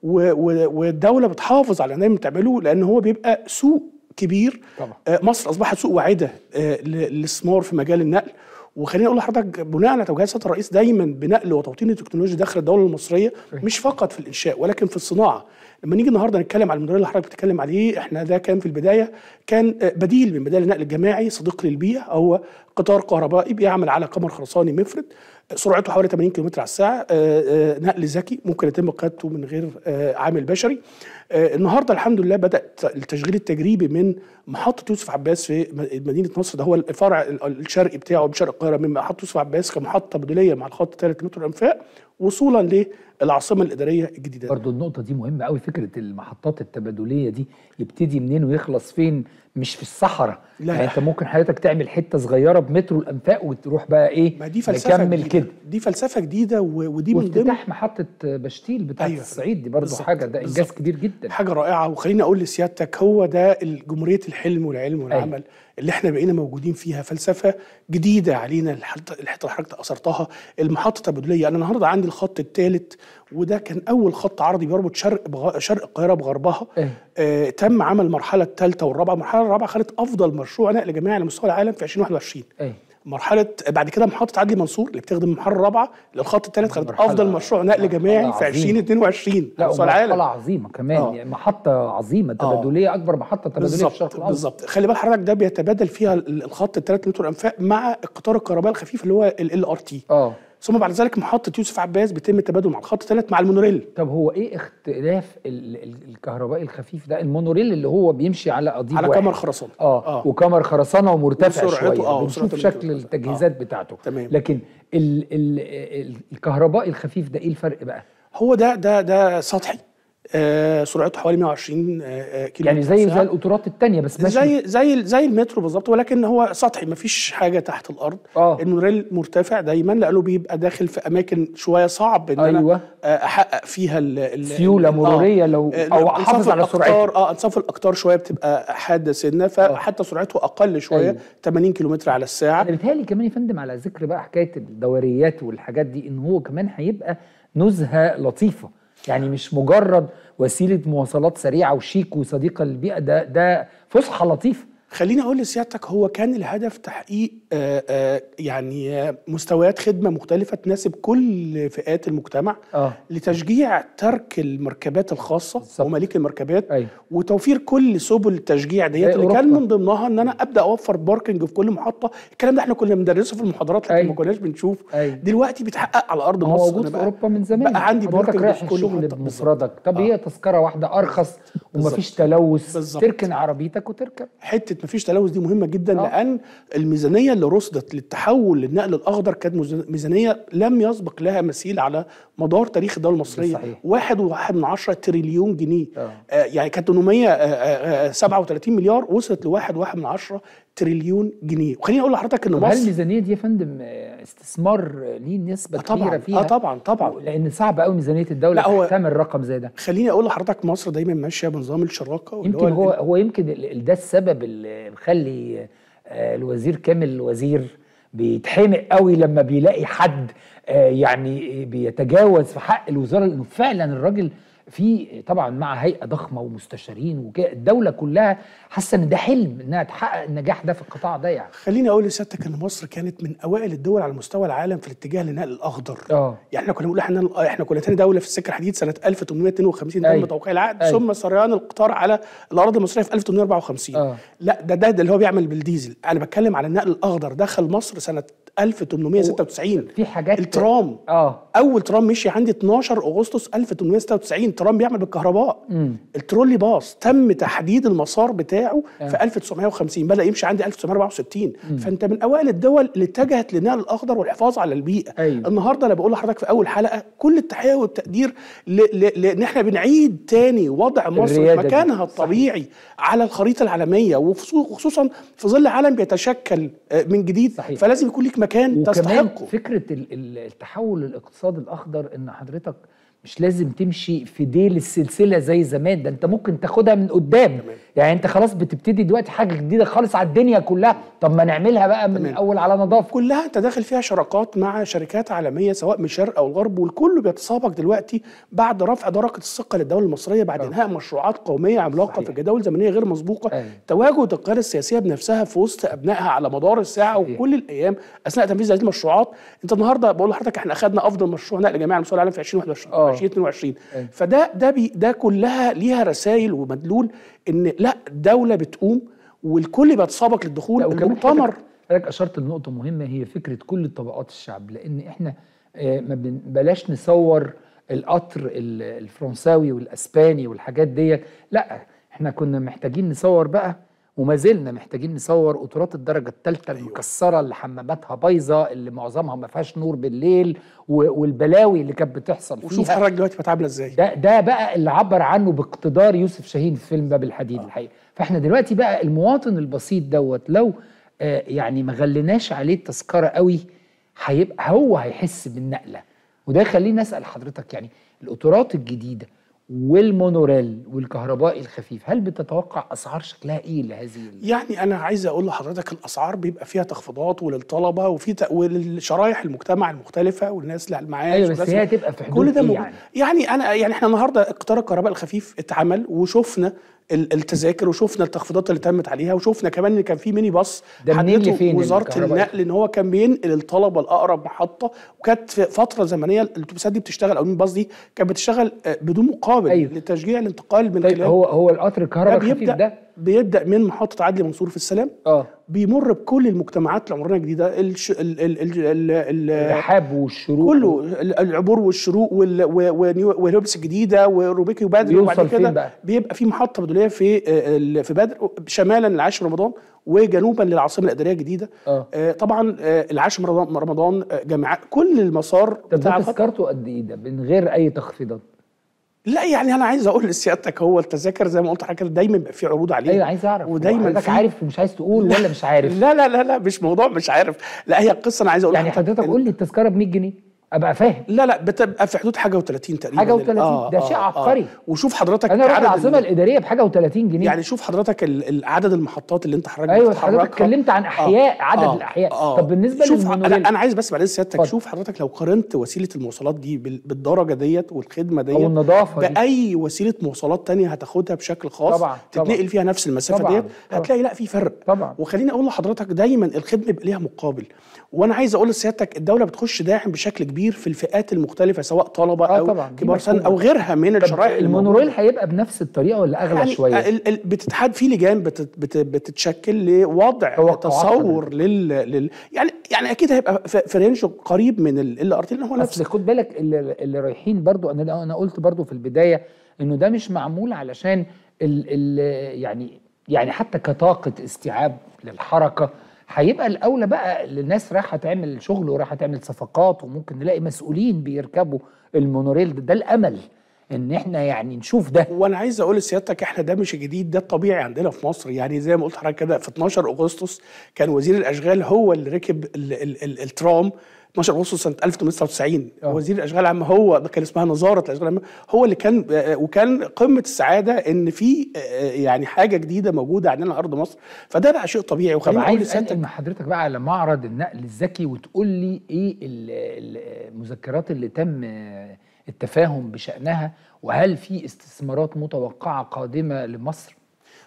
والدوله بتحافظ على انها تعمله لان هو بيبقى سوق كبير طبعا. مصر اصبحت سوق واعده للاستثمار في مجال النقل وخليني اقول لحضرتك بناء على توجيهات سياده الرئيس دايما بنقل وتوطين التكنولوجيا داخل الدوله المصريه مش فقط في الانشاء ولكن في الصناعه لما نيجي النهارده نتكلم على الموديل اللي حضرتك بتتكلم عليه احنا ده كان في البدايه كان بديل من بدائل النقل الجماعي صديق للبيئه هو قطار كهربائي بيعمل على قمر خرساني مفرد سرعته حوالي 80 كم على الساعه نقل ذكي ممكن يتم قيادته من غير عامل بشري النهارده الحمد لله بدا التشغيل التجريبي من محطه يوسف عباس في مدينه نصر ده هو الفرع الشرقي بتاعه بشرق القاهره من محطه يوسف عباس كمحطه بديليه مع الخط الثالث مترو الانفاق وصولا للعاصمه الاداريه الجديده برضو النقطه دي مهمه قوي فكره المحطات التبادليه دي يبتدي منين ويخلص فين مش في الصحراء لا. يعني انت ممكن حضرتك تعمل حته صغيره بمترو الانفاق وتروح بقى ايه ما دي فلسفه نكمل جديدة. كده دي فلسفه جديده ودي من ضمن وافتتاح محطه بشتيل بتاعت أيوة. الصعيد دي برضو بالظبط. حاجه ده انجاز بالظبط. كبير جدا حاجه رائعه وخليني اقول لسيادتك هو ده جمهوريه الحلم والعلم والعمل أيوة. اللي احنا بقينا موجودين فيها فلسفه جديده علينا الحته اللي حضرتك اثرتها المحطه التبادليه انا النهارده عندي الخط الثالث وده كان اول خط عرضي بيربط شرق بغ... شرق القاهره بغربها أيوة. آه تم عمل المرحله الثالثه والرابعه المرحله الرابعه خدت افضل مشروع نقل جماعي على مستوى العالم في 2021 ايوه مرحله بعد كده محطه عدلي منصور اللي بتخدم المرحله الرابعه للخط الثالث خدت مرحلة- افضل مشروع نقل مرحلة جماعي في عظيمة. 2022 لا على مستوى مرحله العالم عظيمه كمان آه. يعني محطه عظيمه تبادليه اكبر محطه تبادليه في بالظبط الشرق الاوسط بالظبط خلي بال حضرتك ده بيتبادل فيها ال- الخط الثلاث متر انفاق مع القطار الكهربائي الخفيف اللي هو ال ار تي اه ثم بعد ذلك محطه يوسف عباس بيتم التبادل مع الخط الثالث مع المونوريل طب هو ايه اختلاف ال- ال- الكهربائي الخفيف ده المونوريل اللي هو بيمشي على قضيب على واحد. كمر خرسانه اه, آه. وكمر خرسانه ومرتفع وسرعته- شويه آه، بنشوف وسرعته شكل مرتفعة. التجهيزات آه. بتاعته تمام. لكن ال ال ال الكهربائي الخفيف ده ايه الفرق بقى هو ده ده ده سطحي آه سرعته حوالي 120 آه كيلو يعني متر زي في زي الساعة. القطارات التانية بس ماشي زي زي زي المترو بالظبط ولكن هو سطحي مفيش حاجه تحت الارض آه. المونوريل مرتفع دايما لانه بيبقى داخل في اماكن شويه صعب ان أيوة. انا آه، احقق فيها ال- ال- سيولة ال- مرورية لو- آه، أو أنصاف أحافظ على الأقطار- سرعته. اه انصاف الاقطار شويه بتبقى حاده سنه فحتى سرعته اقل شويه أيوة. 80 كيلومتر على الساعه انا بيتهيألي كمان يا فندم على ذكر بقى حكايه الدوريات والحاجات دي ان هو كمان هيبقى نزهه لطيفه يعني مش مجرد وسيله مواصلات سريعه وشيك وصديقه للبيئه ده ده فسحه لطيفه خليني اقول لسيادتك هو كان الهدف تحقيق آه، آه، يعني آه، مستويات خدمه مختلفه تناسب كل فئات المجتمع اه لتشجيع ترك المركبات الخاصه بالظبط. ومليك المركبات أيوة. وتوفير كل سبل التشجيع ديت زي اللي أوروبا. كان من ضمنها ان انا ابدا اوفر باركنج في كل محطه الكلام ده احنا كنا بندرسه في المحاضرات لكن أيوة. ما كناش بنشوف أيوة. دلوقتي بيتحقق على ارض هو مصر موجود أنا في بقى- اوروبا من زمان بقى عندي حضرتك باركنج رايح في كل الشغل محطة. بمفردك طب آه. هي تذكره واحده ارخص ومفيش تلوث بالظبط. تركن عربيتك وتركب حته مفيش تلوث دي مهمه جدا آه. لان الميزانيه اللي رصدت للتحول للنقل الاخضر كانت ميزان- ميزانيه لم يسبق لها مثيل على مدار تاريخ الدوله المصريه صحيح. واحد وواحد من عشرة تريليون جنيه آه. آه يعني كانت 837 مليار وصلت لواحد واحد من عشرة تريليون جنيه وخليني اقول لحضرتك ان طب هل مصر الميزانيه دي يا فندم آه، استثمار آه، ليه نسبه آه كبيره طبعا فيها اه طبعا طبعا لان صعب قوي ميزانيه الدوله لا، هو- تحتمل رقم زي ده خليني اقول لحضرتك مصر دايما ماشيه بنظام الشراكه واللي يمكن هو هو يمكن ال- ال- ده السبب اللي مخلي آه، الوزير كامل الوزير بيتحمق قوي لما بيلاقي حد آه، يعني بيتجاوز في حق الوزاره لانه فعلا الراجل في طبعا مع هيئه ضخمه ومستشارين وكده الدوله كلها حاسه ان ده حلم انها تحقق النجاح ده في القطاع ده يعني خليني اقول لسيادتك ان مصر كانت من اوائل الدول على مستوى العالم في الاتجاه للنقل الاخضر اه يعني احنا كنا بنقول احنا احنا كنا ثاني دوله في السكه الحديد سنه 1852 تم أيوة. توقيع العقد أيوة. ثم سريان القطار على الاراضي المصريه في 1854 آه. لا ده, ده ده اللي هو بيعمل بالديزل انا بتكلم على النقل الاخضر دخل مصر سنه 1896 في حاجات الترام اه اول ترام مشي عندي 12 اغسطس 1896 ترام بيعمل بالكهرباء الترولي باص تم تحديد المسار بتاعه في 1950 بدا يمشي عندي 1964 فانت من اوائل الدول اللي اتجهت للنقل الاخضر والحفاظ على البيئه أيوة. النهارده انا بقول لحضرتك في اول حلقه كل التحيه والتقدير ل- ل- لان احنا بنعيد تاني وضع مصر في الريادة دي. مكانها الطبيعي على الخريطه العالميه وخصوصا في ظل عالم بيتشكل آه، من جديد صحيح. فلازم يكون ليك مكان وكمان تستحقه فكره ال- ال- التحول للاقتصاد الاخضر ان حضرتك مش لازم تمشي في ديل السلسله زي زمان ده انت ممكن تاخدها من قدام يعني انت خلاص بتبتدي دلوقتي حاجه جديده خالص على الدنيا كلها طب ما نعملها بقى من تمام. الاول على نظافه كلها انت داخل فيها شراكات مع شركات عالميه سواء من الشرق او الغرب والكل بيتسابق دلوقتي بعد رفع درجه الثقه للدوله المصريه بعد انهاء مشروعات قوميه عملاقه صحيح. في جداول زمنيه غير مسبوقه أيوة. تواجد القياده السياسيه بنفسها في وسط ابنائها على مدار الساعه صحيح. وكل الايام اثناء تنفيذ هذه المشروعات انت النهارده بقول لحضرتك احنا اخذنا افضل مشروع نقل جماعي على مستوى العالم في 2021 آه. 2022 أيوة. فده ده بي ده كلها ليها رسائل ومدلول ان لا الدوله بتقوم والكل بيتسابق للدخول لا، وكمان المؤتمر حضرتك- حضرتك اشرت لنقطه مهمه هي فكره كل طبقات الشعب لان احنا آه، ما بن- بلاش نصور القطر ال- الفرنساوي والاسباني والحاجات ديت لا احنا كنا محتاجين نصور بقى وما زلنا محتاجين نصور قطارات الدرجه الثالثه المكسره اللي حماماتها بايظه اللي معظمها ما فيهاش نور بالليل و- والبلاوي اللي كانت بتحصل وشوف فيها حضرتك دلوقتي بقت عامله ازاي ده ده بقى اللي عبر عنه باقتدار يوسف شاهين في فيلم باب الحديد الحقيقه فاحنا دلوقتي بقى المواطن البسيط دوت لو آه يعني ما غليناش عليه التذكره قوي هيبقى هو هيحس بالنقله وده يخليني اسال حضرتك يعني القطارات الجديده والمونوريل والكهربائي الخفيف هل بتتوقع اسعار شكلها ايه لهذه ال- يعني انا عايز اقول لحضرتك الاسعار بيبقى فيها تخفيضات وللطلبه وفي ت... وللشرايح المجتمع المختلفه والناس اللي على المعاش ايوه بس والناس هي اللي- هتبقى في حدود كل ده إيه موجود يعني يعني انا يعني احنا النهارده قطار الكهرباء الخفيف اتعمل وشفنا ال- التذاكر وشفنا التخفيضات اللي تمت عليها وشفنا كمان ان كان في ميني باص ده منين حددته لفين وزاره الكهربائي؟ النقل ان هو كان بينقل الطلبه لاقرب محطه وكانت في فتره زمنيه الاتوبيسات دي بتشتغل او الميني باص دي كانت بتشتغل آه، بدون مقابل أيوة. لتشجيع الانتقال من طيب خلال هو هو القطر ده الكهرباء الخفيف بيبدا ده بيبدا من محطه عدلي منصور في السلام اه بيمر بكل المجتمعات العمرانيه الجديده الش... ال... ال... ال... ال... ال... الرحاب والشروق كله ال- العبور والشروق وال... و... ونيو... ولبس الجديده وروبيكي وبدر بيوصل وبعد فين كده بقى؟ بيبقى في محطه بدوليه في آه، ال- في بدر شمالا للعاشر رمضان وجنوبا للعاصمه الاداريه الجديده آه. آه طبعا آه، العاشر رمضان رمضان آه، جامعات كل المسار طب بتاع ده الخط تذكرته قد ايه ده من غير اي تخفيضات لا يعني انا عايز اقول لسيادتك هو التذاكر زي ما قلت لحضرتك دايما بيبقى في عروض عليه ايوه عايز اعرف ودايما حضرتك في عارف ومش عايز تقول ولا مش عارف لا لا لا لا مش موضوع مش عارف لا هي القصه انا عايز اقول يعني لحضرتك حضرتك قول لي التذكره ب 100 جنيه ابقى فاهم لا لا بتبقى في حدود حاجه و30 تقريبا حاجة و30 ده شيء عبقري. وشوف حضرتك انا رحت عدد العاصمه ال- الاداريه بحاجه و30 جنيه يعني شوف حضرتك ال- ال- عدد المحطات اللي انت حضرتك ايوه بتتحركها. حضرتك اتكلمت عن احياء عدد الاحياء طب بالنسبه شوف للمونوريل انا انا عايز بس بعد سيادتك اتفضل. شوف حضرتك لو قارنت وسيله المواصلات دي بال- بالدرجه ديت والخدمه ديت او النظافه دي باي وسيله مواصلات تانية هتاخدها بشكل خاص طبعاً، طبعاً. تتنقل فيها نفس المسافه طبعاً، ديت طبعاً. هتلاقي لا في فرق طبعا وخليني اقول لحضرتك دايما الخدمه يبقى ليها مقابل وانا عايز اقول لسيادتك الدوله بتخش داعم بشكل كبير في الفئات المختلفه سواء طلبه آه او طبعاً، دي كبار سن مفهومة. او غيرها من طب الشرائح اللي المونوريل موجودة. هيبقى بنفس الطريقه ولا اغلى يعني شويه ال- ال- بتتحد في لجان بتت بت بتتشكل لوضع توقعات تصور لل, لل يعني يعني اكيد هيبقى في في رينج قريب من ال ار تي لان هو نفس اصل خد بالك اللي, اللي رايحين برضو انا انا قلت برضو في البدايه انه ده مش معمول علشان ال ال يعني يعني حتى كطاقه استيعاب للحركه هيبقى الاولى بقى للناس رايحه تعمل شغل ورايحه تعمل صفقات وممكن نلاقي مسؤولين بيركبوا المونوريل ده, ده الامل ان احنا يعني نشوف ده وانا عايز اقول لسيادتك احنا ده مش جديد ده الطبيعي عندنا في مصر يعني زي ما قلت لحضرتك كده في 12 اغسطس كان وزير الاشغال هو اللي ركب ال ال ال الترام 12 اغسطس سنه 1899 آه. وزير الاشغال العامه هو ده كان اسمها نظاره الاشغال العامه هو اللي كان آه، وكان قمه السعاده ان في آه، يعني حاجه جديده موجوده عندنا على ارض مصر فده بقى شيء طبيعي طب وخليني اقول عايز لسيادتك انقل مع حضرتك بقى على معرض النقل الذكي وتقول لي ايه ال- ال- المذكرات اللي تم التفاهم بشأنها وهل في استثمارات متوقعة قادمة لمصر؟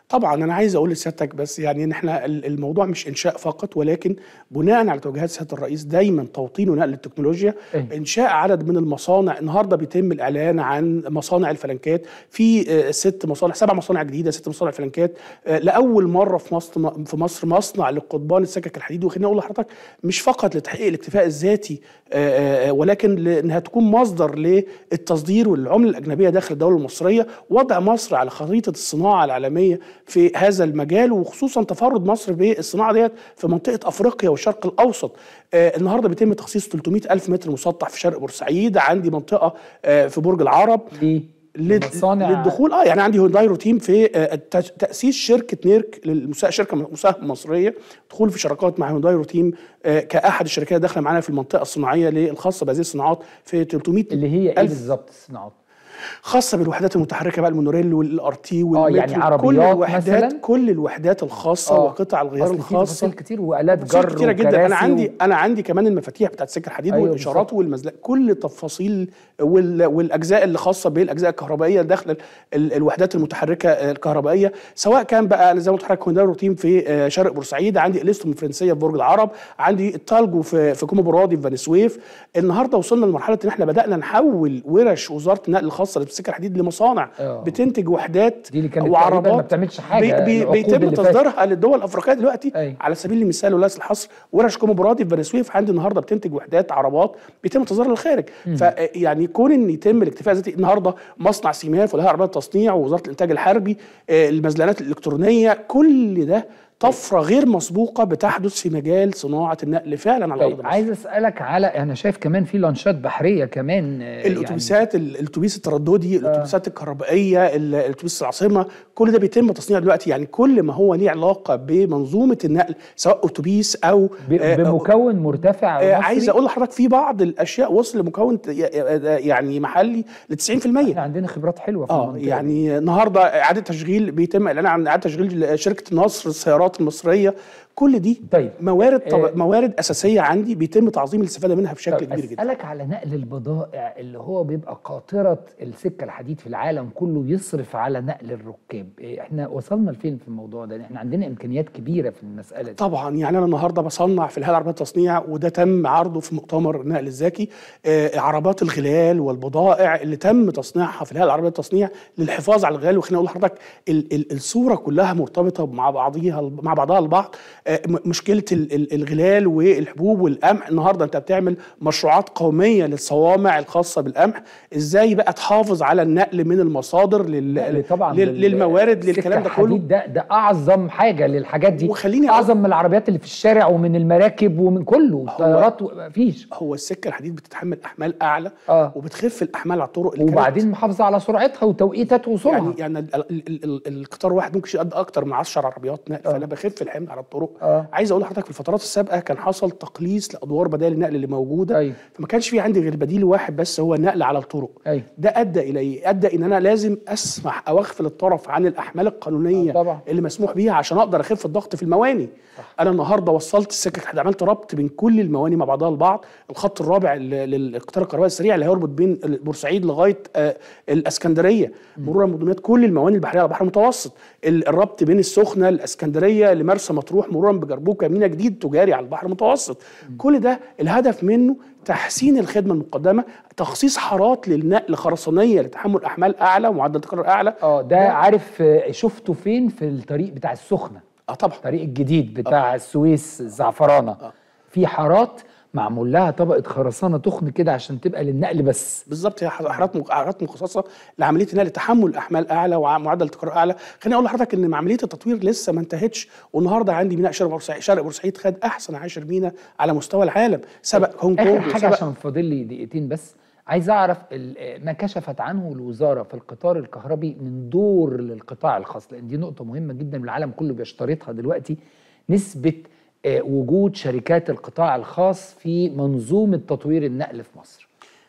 طبعا انا عايز اقول لسيادتك بس يعني ان احنا الموضوع مش انشاء فقط ولكن بناء على توجيهات سياده الرئيس دايما توطين ونقل التكنولوجيا إيه. انشاء عدد من المصانع النهارده بيتم الاعلان عن مصانع الفلنكات في آه، ست مصانع سبع مصانع جديده ست مصانع فلنكات آه، لاول مره في مصر في مصر مصنع لقضبان السكك الحديد وخليني اقول لحضرتك مش فقط لتحقيق الاكتفاء الذاتي آه، آه، ولكن لانها تكون مصدر للتصدير والعمله الاجنبيه داخل الدوله المصريه وضع مصر على خريطه الصناعه العالميه في هذا المجال وخصوصا تفرد مصر بالصناعه ديت في منطقه افريقيا والشرق الاوسط آه النهارده بيتم تخصيص 300 الف متر مسطح في شرق بورسعيد عندي منطقه آه في برج العرب ليه؟ لل- مصانع- للدخول اه يعني عندي هونداي روتيم في آه، الت- تاسيس شركه نيرك للمسا- شركه مساهمه مصريه دخول في شراكات مع هونداي روتيم آه، كاحد الشركات داخله معانا في المنطقه الصناعيه الخاصه بهذه الصناعات في 300 اللي هي ايه ألف بالظبط الصناعات خاصه بالوحدات المتحركه بقى المونوريل والار تي يعني كل عربيات الوحدات مثلاً؟ كل الوحدات الخصه آه. وقطع الغيار أصل في الخاصه تفاصيل كتير والات تفاصيل جر كتيره جدا وكراسي انا عندي و... انا عندي كمان المفاتيح بتاعت سكه الحديد أيوة والاشارات بالظبط. والمزلق كل التفاصيل وال... والاجزاء اللي خاصه بالاجزاء الكهربائيه داخل ال... الوحدات المتحركه الكهربائيه سواء كان بقى أنا زي ما قلت لحضرتك هونداي روتين في آه، شرق بورسعيد عندي اليستوم الفرنسيه في برج العرب عندي التالجو في في كومو برادي في بني سويف النهارده وصلنا لمرحله ان احنا بدانا نحول ورش وزاره النقل الخاصه للسكه الحديد لمصانع آه. بتنتج وحدات دي اللي كانت تقريباً وعربات ما بتعملش حاجة بي بي العقود بيتم اللي فاتت. تصديرها للدول الافريقيه دلوقتي أيوة. على سبيل المثال وليس الحصر ورش كومو برادي في بني سويف عندي النهارده بتنتج وحدات عربات بيتم تصديرها للخارج فيعني كون ان يتم الاكتفاء الذاتي النهارده مصنع سيماف ولها عربيات تصنيع ووزاره الانتاج الحربي آه، المزلانات الالكترونيه كل ده طفره غير مسبوقه بتحدث في مجال صناعه النقل فعلا على ارض طيب مصر عايز اسالك على انا شايف كمان في لانشات بحريه كمان آه، يعني الاتوبيسات يعني الاتوبيس الترددي الاتوبيسات الكهربائيه ال- الاتوبيس العاصمه كل ده بيتم تصنيعه دلوقتي يعني كل ما هو ليه علاقه بمنظومه النقل سواء اتوبيس او ب- آه، بمكون مرتفع آه، مصري. عايز اقول لحضرتك في بعض الاشياء وصل لمكون ت- يعني محلي ل 90% احنا عندنا خبرات حلوه في اه المنطقة دي. يعني النهارده اعاده تشغيل بيتم اعلان عن اعاده تشغيل شركه نصر السيارات المصريه كل دي طيب. موارد طب آه. موارد اساسيه عندي بيتم تعظيم الاستفاده منها بشكل طب كبير جدا اسالك على نقل البضائع اللي هو بيبقى قاطره السكه الحديد في العالم كله بيصرف على نقل الركاب إيه، احنا وصلنا لفين في الموضوع ده احنا عندنا امكانيات كبيره في المساله دي طبعا يعني انا النهارده بصنع في الهيئه العربيه للتصنيع وده تم عرضه في مؤتمر النقل الذكي آه، عربات الغلال والبضائع اللي تم تصنيعها في الهيئه العربيه للتصنيع للحفاظ على الغلال وخليني اقول لحضرتك ال- ال- الصوره كلها مرتبطه مع بعضيها مع بعضها البعض آه، م- مشكله ال- ال- الغلال والحبوب والقمح النهارده انت بتعمل مشروعات قوميه للصوامع الخاصه بالقمح ازاي بقى تحافظ على النقل من المصادر لل... لا، طبعا لل... لل- للموارد السكة للكلام ده كله الحديد ده ده اعظم حاجه للحاجات دي وخليني أقول- اعظم من العربيات اللي في الشارع ومن المراكب ومن كله الطيارات مفيش هو السكه الحديد بتتحمل احمال اعلى آه. وبتخف الاحمال على الطرق اللي كانت- وبعدين محافظه على سرعتها وتوقيتات وصولها يعني يعني ال- ال- ال- ال- القطار واحد ممكن يقضي اكتر من 10 عربيات نقل آه. فانا بخف الحمل على الطرق آه. عايز اقول لحضرتك في الفترات السابقه كان حصل تقليص لادوار بدائل النقل اللي موجوده أيوة. فما كانش في عندي غير بديل واحد بس هو النقل على الطرق أيوة. ده ادى الى ايه؟ ادى ان انا لازم اسمح او اغفل الطرف عن الاحمال القانونيه آه، طبعا. اللي مسموح بيها عشان اقدر اخف الضغط في المواني انا النهارده وصلت السكه الحديد عملت ربط بين كل المواني مع بعضها البعض الخط الرابع ل- للقطار الكهربائي السريع اللي هيربط بين بورسعيد لغايه آه، الاسكندريه مرورا بدمياط كل المواني البحريه على البحر المتوسط ال- الربط بين السخنه الاسكندريه لمرسى مطروح مرورا بجربوكه مينا جديد تجاري على البحر المتوسط كل ده الهدف منه تحسين الخدمه المقدمه تخصيص حارات للنقل خرسانيه لتحمل احمال اعلى ومعدل تكرار اعلى اه ده عارف آه، شفته فين في الطريق بتاع السخنه اه طبعا الطريق الجديد بتاع السويس الزعفرانه في حارات معمول لها طبقه خرسانه تخن كده عشان تبقى للنقل بس بالظبط هي حارات مخ- حارات مخصصه لعمليه نقل تحمل احمال اعلى ومعدل تكرار اعلى خليني اقول لحضرتك ان عمليه التطوير لسه ما انتهتش والنهارده عندي ميناء شرق بورسعيد شرق بورسعيد خد احسن عاشر ميناء على مستوى العالم سبق هونج اخر كونج حاجه وسبق عشان فاضل لي دقيقتين بس عايز اعرف ال- ما كشفت عنه الوزاره في القطار الكهربي من دور للقطاع الخاص لان دي نقطه مهمه جدا والعالم كله بيشترطها دلوقتي نسبه آه، وجود شركات القطاع الخاص في منظومه تطوير النقل في مصر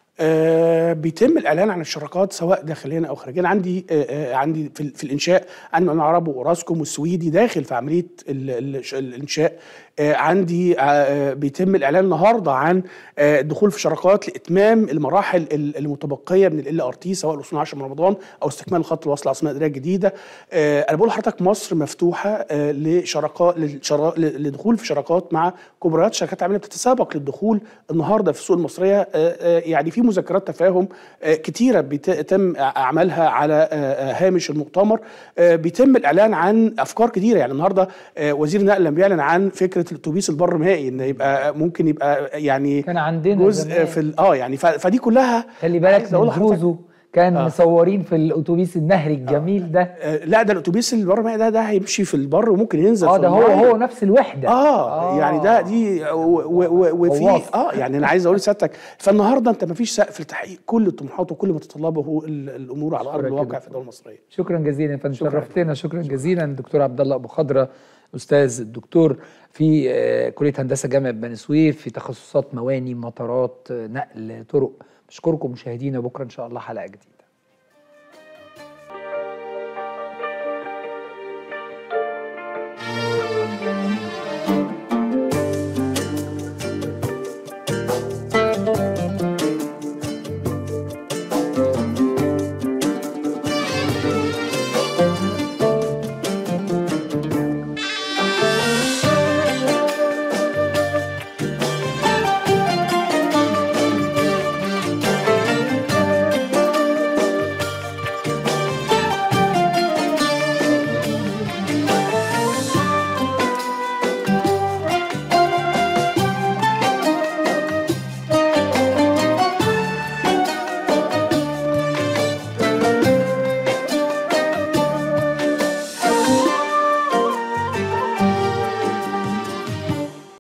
آه بيتم الاعلان عن الشراكات سواء داخليا او خارجيا عندي آه آه عندي في, ال- في الانشاء عندي مقاولون العرب واوراسكوم والسويدي داخل في عمليه ال ال الانشاء آه عندي آه بيتم الاعلان النهارده عن آه الدخول في شراكات لاتمام المراحل المتبقيه من ال ار تي سواء الوصول 10 من رمضان او استكمال الخط الوصل العاصمه الاداريه الجديده آه انا بقول لحضرتك مصر مفتوحه آه لشراكات لدخول في شراكات مع كبريات شركات عالميه بتتسابق للدخول النهارده في السوق المصريه آه آه يعني في مذكرات تفاهم آه كتيره بيتم اعمالها على آه هامش المؤتمر آه بيتم الاعلان عن افكار كتيره يعني النهارده آه وزير النقل لما بيعلن عن فكره الاتوبيس البر مائي ان يبقى ممكن يبقى يعني كان عندنا جزء زمان. في اه يعني فدي كلها خلي بالك من زوزو كان آه. مصورين في الاتوبيس النهري الجميل ده آه لا ده الاتوبيس البر مائي ده ده هيمشي في البر وممكن ينزل اه ده هو هو نفس الوحده آه, اه يعني ده دي وفي اه يعني انا عايز اقول لسيادتك فالنهارده انت ما فيش سقف لتحقيق كل الطموحات وكل ما تتطلبه الامور على ارض الواقع في الدوله المصريه شكرا جزيلا يا فندم شرفتنا شكرا جزيلا الدكتور عبد الله ابو خضره استاذ الدكتور في كليه هندسه جامعه بني سويف في تخصصات مواني مطارات نقل طرق بشكركم مشاهدينا بكره ان شاء الله حلقه جديده